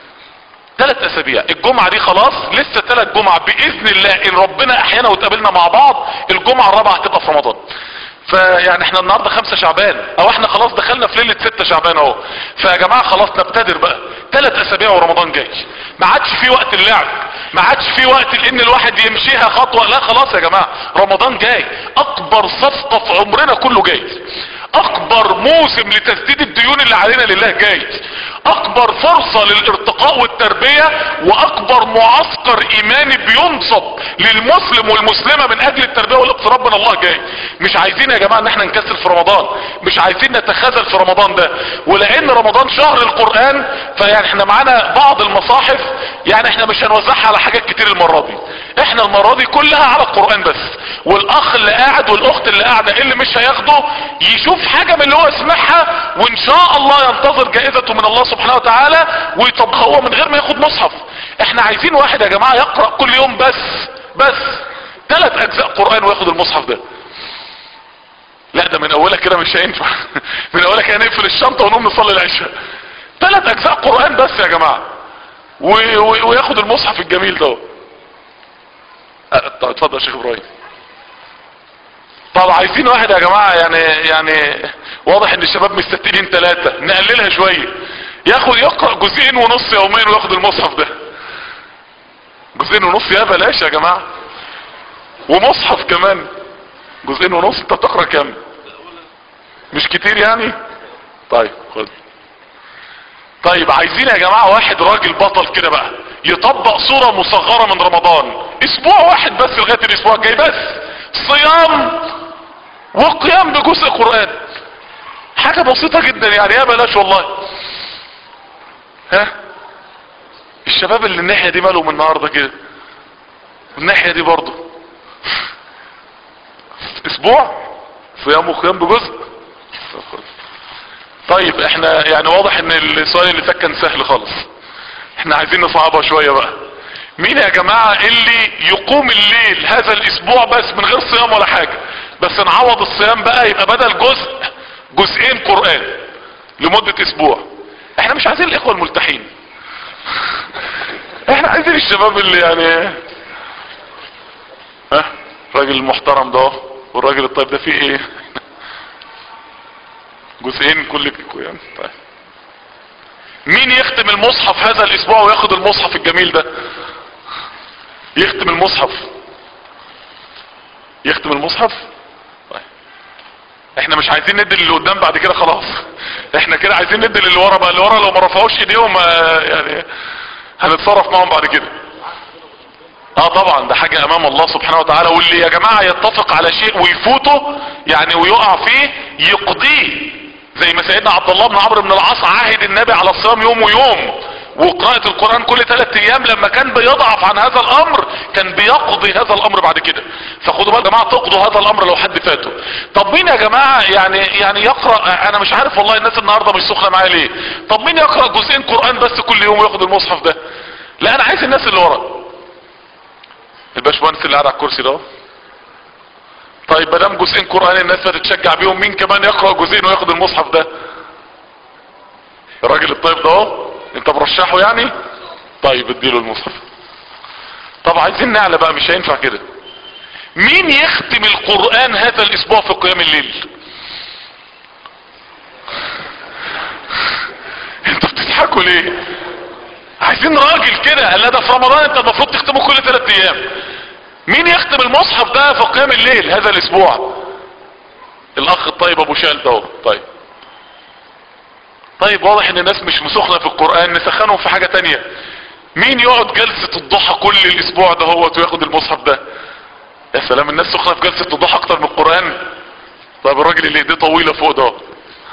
ثلاث اسابيع الجمعة دي خلاص لسه ثلاث جمعة باذن الله ان ربنا احيانا وتقابلنا مع بعض الجمعة الرابعة هتبقى في رمضان فيعني احنا النهاردة خمسة شعبان او احنا خلاص دخلنا في ليلة ستة شعبان اهو فيا جماعة خلاص نبتدر بقى ثلاث اسابيع ورمضان جاي ما عادش في وقت اللعب ما عادش في وقت لان الواحد يمشيها خطوة لا خلاص يا جماعة رمضان جاي اكبر صفقة في عمرنا كله جاي اكبر موسم لتسديد الديون اللي علينا لله جاي اكبر فرصة للارتقاء والتربية واكبر معسكر ايماني بينصب للمسلم والمسلمة من اجل التربية والاقتراب من الله جاي مش عايزين يا جماعة ان احنا نكسل في رمضان مش عايزين نتخاذل في رمضان ده ولان رمضان شهر القرآن فيعني احنا معانا بعض المصاحف يعني احنا مش هنوزعها على حاجات كتير المرة دي احنا المرة دي كلها على القرآن بس والاخ اللي قاعد والاخت اللي قاعدة اللي مش هياخده يشوف حاجة من اللي هو يسمعها وان شاء الله ينتظر جائزته من الله سبحانه وتعالى ويطبقها هو من غير ما ياخد مصحف احنا عايزين واحد يا جماعة يقرأ كل يوم بس بس ثلاث اجزاء قرآن وياخد المصحف ده لا ده من اولها كده مش هينفع من اولها كده نقفل الشنطة ونقوم نصلي العشاء ثلاث اجزاء قرآن بس يا جماعة و... و... وياخد المصحف الجميل ده أه، طب اتفضل يا شيخ ابراهيم طب عايزين واحد يا جماعة يعني يعني واضح ان الشباب مستتقلين ثلاثة نقللها شوية ياخد يقرأ جزئين ونص يوميا وياخد المصحف ده جزئين ونص يا بلاش يا جماعة ومصحف كمان جزئين ونص انت بتقرأ كام مش كتير يعني طيب خد طيب عايزين يا جماعة واحد راجل بطل كده بقى يطبق صورة مصغرة من رمضان اسبوع واحد بس لغاية الاسبوع الجاي بس صيام وقيام بجزء قرآن حاجة بسيطة جدا يعني يا بلاش والله ها الشباب اللي الناحية دي مالهم النهاردة كده الناحية دي برضه اسبوع صيام وقيام بجزء طيب احنا يعني واضح ان السؤال اللي فات كان سهل خالص احنا عايزين نصعبها شوية بقى مين يا جماعة اللي يقوم الليل هذا الاسبوع بس من غير صيام ولا حاجة بس نعوض الصيام بقى يبقى بدل جزء جزئين قرآن لمدة اسبوع احنا مش عايزين الاخوة الملتحين احنا عايزين الشباب اللي يعني ها الراجل المحترم ده والراجل الطيب ده فيه ايه جزئين كل يعني طيب مين يختم المصحف هذا الاسبوع وياخد المصحف الجميل ده يختم المصحف يختم المصحف طيب احنا مش عايزين ندي اللي قدام بعد كده خلاص احنا كده عايزين ندي اللي ورا بقى اللي ورا لو ما رفعوش ايديهم آه، يعني هنتصرف معاهم بعد كده اه طبعا ده حاجة امام الله سبحانه وتعالى واللي يا جماعة يتفق على شيء ويفوته يعني ويقع فيه يقضيه زي ما سيدنا عبد الله بن عمرو بن العاص عاهد النبي على الصيام يوم ويوم وقراءة القرآن كل ثلاث ايام لما كان بيضعف عن هذا الامر كان بيقضي هذا الامر بعد كده فخدوا بالكم يا جماعة تقضوا هذا الامر لو حد فاته طب مين يا جماعة يعني يعني يقرأ انا مش عارف والله الناس النهاردة مش سخنة معايا ليه طب مين يقرأ جزئين قرآن بس كل يوم وياخد المصحف ده لا انا عايز الناس اللي ورا الباشمهندس اللي قاعد على الكرسي ده طيب ما دام جزئين قران الناس هتتشجع بيهم مين كمان يقرا جزئين وياخد المصحف ده الراجل الطيب ده اهو انت مرشحه يعني طيب اديله المصحف طب عايزين نعلى بقى مش هينفع كده مين يختم القران هذا الاسبوع في قيام الليل انتوا بتضحكوا ليه عايزين راجل كده قال لا ده في رمضان انت المفروض تختمه كل ثلاث ايام مين يختم المصحف ده في قيام الليل هذا الاسبوع الاخ الطيب ابو شال ده اهو. طيب طيب واضح ان الناس مش مسخنة في القرآن نسخنهم في حاجة تانية مين يقعد جلسة الضحى كل الاسبوع ده هو وياخد المصحف ده يا سلام الناس سخنة في جلسة الضحى اكتر من القرآن طيب الراجل اللي ايديه طويلة فوق ده اهو.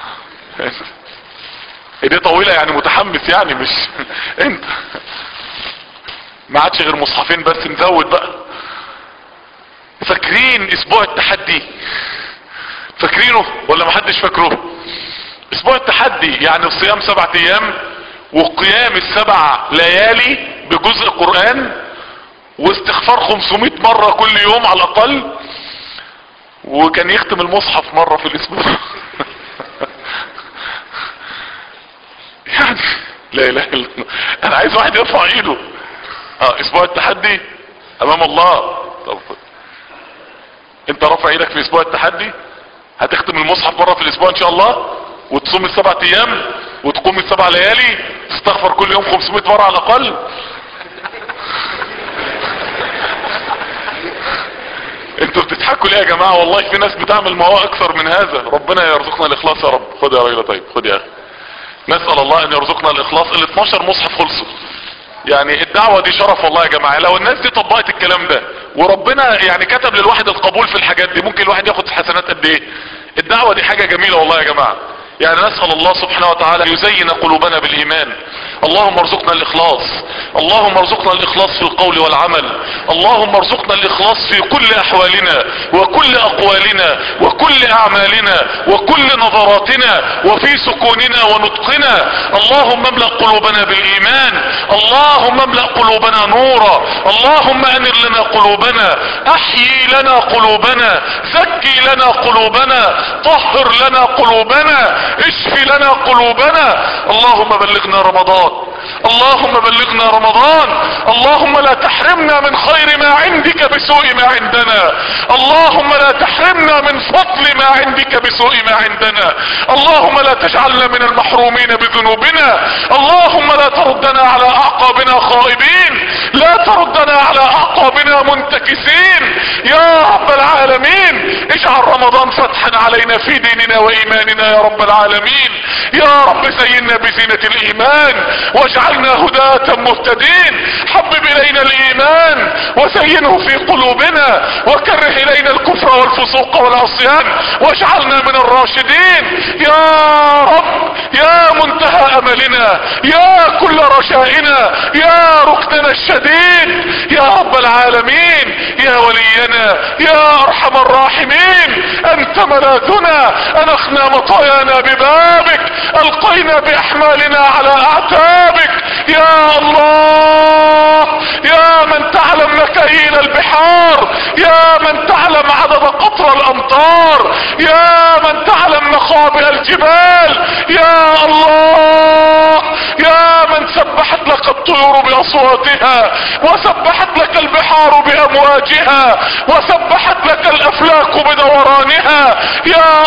ايديه طويلة يعني متحمس يعني مش انت ما عادش غير مصحفين بس نزود بقى فاكرين اسبوع التحدي فاكرينه ولا محدش فاكره اسبوع التحدي يعني الصيام سبعة ايام وقيام السبع ليالي بجزء قرآن واستغفار 500 مرة كل يوم على الاقل وكان يختم المصحف مرة في الاسبوع يعني لا اله الا الله انا عايز واحد يرفع ايده اه اسبوع التحدي امام الله طب انت رافع ايدك في اسبوع التحدي هتختم المصحف مرة في الاسبوع ان شاء الله وتصوم السبع ايام وتقوم السبع ليالي تستغفر كل يوم 500 مرة على الاقل انتوا بتضحكوا ليه يا جماعة والله في ناس بتعمل ما هو اكثر من هذا ربنا يرزقنا الاخلاص يا رب خد يا راجل طيب خد يا اخي نسأل الله ان يرزقنا الاخلاص ال 12 مصحف خلصوا يعني الدعوة دي شرف والله يا جماعة لو الناس دي طبقت الكلام ده وربنا يعني كتب للواحد القبول في الحاجات دي ممكن الواحد ياخد حسنات قد ايه الدعوة دي حاجة جميلة والله يا جماعة يعني نسأل الله سبحانه وتعالى يزين قلوبنا بالإيمان اللهم ارزقنا الإخلاص اللهم ارزقنا الإخلاص في القول والعمل اللهم ارزقنا الإخلاص في كل أحوالنا وكل أقوالنا وكل أعمالنا وكل نظراتنا وفي سكوننا ونطقنا اللهم املأ قلوبنا بالإيمان اللهم املأ قلوبنا نورا اللهم أنر لنا قلوبنا أحيي لنا قلوبنا زكي لنا قلوبنا طهر لنا قلوبنا اشفي لنا قلوبنا اللهم بلغنا رمضان اللهم بلغنا رمضان اللهم لا تحرمنا من خير ما عندك بسوء ما عندنا اللهم لا تحرمنا من فضل ما عندك بسوء ما عندنا اللهم لا تجعلنا من المحرومين بذنوبنا اللهم لا تردنا على اعقابنا خائبين لا تردنا على اعقابنا منتكسين يا رب العالمين اجعل رمضان فتحا علينا في ديننا وايماننا يا رب العالمين يا رب زينا بزينة الايمان واجعلنا هداة مهتدين حبب الينا الايمان وزينه في قلوبنا وكره الينا الكفر والفسوق والعصيان واجعلنا من الراشدين يا رب يا منتهى املنا يا كل رجائنا يا ركننا الشديد يا رب العالمين يا ولينا يا ارحم الراحمين انت ملاذنا انخنا مطايانا ببابك القينا باحمالنا على اعتابك يا الله يا من تعلم مكاين البحار يا من تعلم عدد قطر الامطار يا من تعلم مخابئ الجبال يا الله يا من سبحت لك الطيور باصواتها وسبحت لك البحار بامواجها وسبحت لك الافلاك بدورانها يا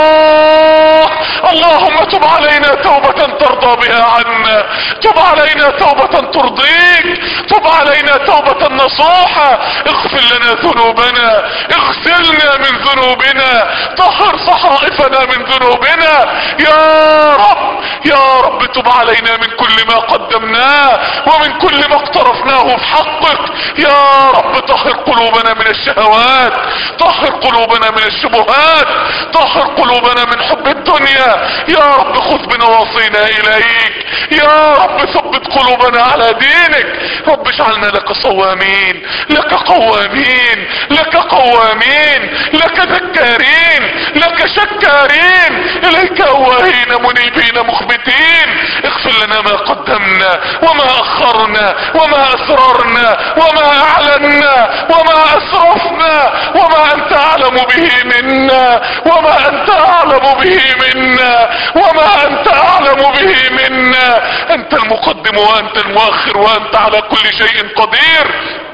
الله اللهم تب علينا توبة ترضى بها عنا تب علينا توبة ترضيك تب علينا توبة نصوحة اغفر لنا ذنوبنا اغسلنا من ذنوبنا طهر صحائفنا من ذنوبنا يا رب يا رب تب علينا من كل ما قدمناه ومن كل ما اقترفناه في حقك يا رب طهر قلوبنا من الشهوات طهر قلوبنا من الشبهات طهر قلوبنا من حب الدنيا يا رب خذ بنواصينا اليك يا رب ثبت قلوبنا على دينك رب اجعلنا لك صوامين لك قوامين لك قوامين لك ذكارين لك شكارين اليك اواهين منيبين مخبتين اغفر لنا ما قدمنا وما اخرنا وما اسررنا وما اعلنا وما اسرفنا وما انت اعلم به منا وما انت اعلم به منا وما انت اعلم به منا انت المقدم وانت المؤخر وانت على كل شيء قدير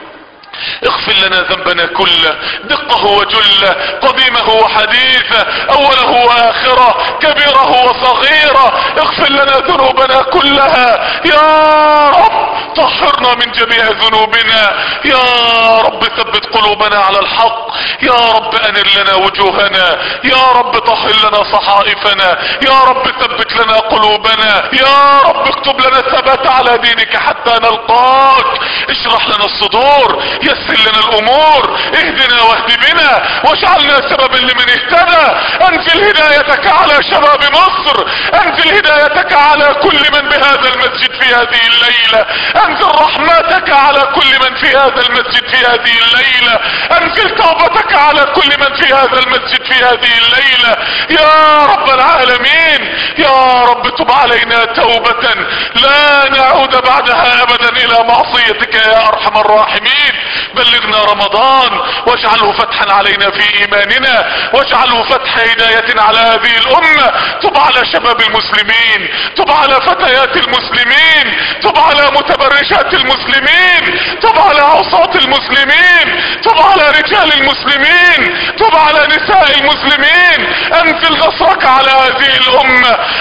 اغفر لنا ذنبنا كله دقه وجله قديمه وحديثه اوله واخره كبيره وصغيره اغفر لنا ذنوبنا كلها يا رب طهرنا من جميع ذنوبنا يا رب ثبت قلوبنا على الحق يا رب انر لنا وجوهنا يا رب طهر لنا صحائفنا يا رب ثبت لنا قلوبنا يا رب اكتب لنا الثبات على دينك حتى نلقاك اشرح لنا الصدور يسر لنا الامور اهدنا واهد بنا واجعلنا سببا لمن اهتدى انزل هدايتك على شباب مصر انزل هدايتك على كل من بهذا المسجد في هذه الليلة انزل رحمتك على كل من في هذا المسجد في هذه الليلة انزل توبتك على كل من في هذا المسجد في هذه الليلة يا رب العالمين يا رب تب علينا توبة لا نعود بعدها ابدا الى معصيتك يا ارحم الراحمين بلغنا رمضان واجعله فتحا علينا في ايماننا واجعله فتح هداية على هذه الامة تب على شباب المسلمين تب على فتيات المسلمين تب على متبرجات المسلمين تب على عصاة المسلمين تب على رجال المسلمين تب على نساء المسلمين انزل نصرك على هذه الامة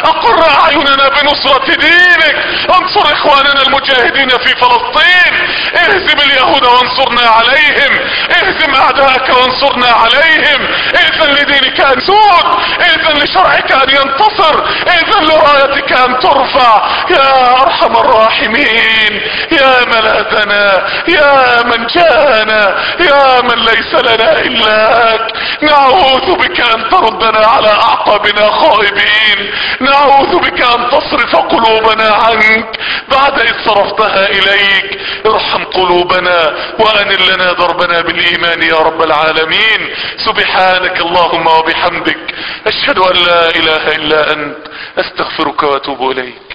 اقر اعيننا بنصرة دينك انصر اخواننا المجاهدين في فلسطين اهزم اليهود وانصرنا عليهم اهزم اعداءك وانصرنا عليهم اذن لدينك ان سود اذن لشرعك ان ينتصر اذن لرايتك ان ترفع يا ارحم الراحمين يا ملاذنا يا من جاءنا يا من ليس لنا الاك نعوذ بك ان تردنا على اعقابنا خائبين نعوذ بك ان تصرف قلوبنا عنك بعد اذ صرفتها اليك ارحم قلوبنا وانل لنا ضربنا بالايمان يا رب العالمين سبحانك اللهم وبحمدك اشهد ان لا اله الا انت استغفرك واتوب اليك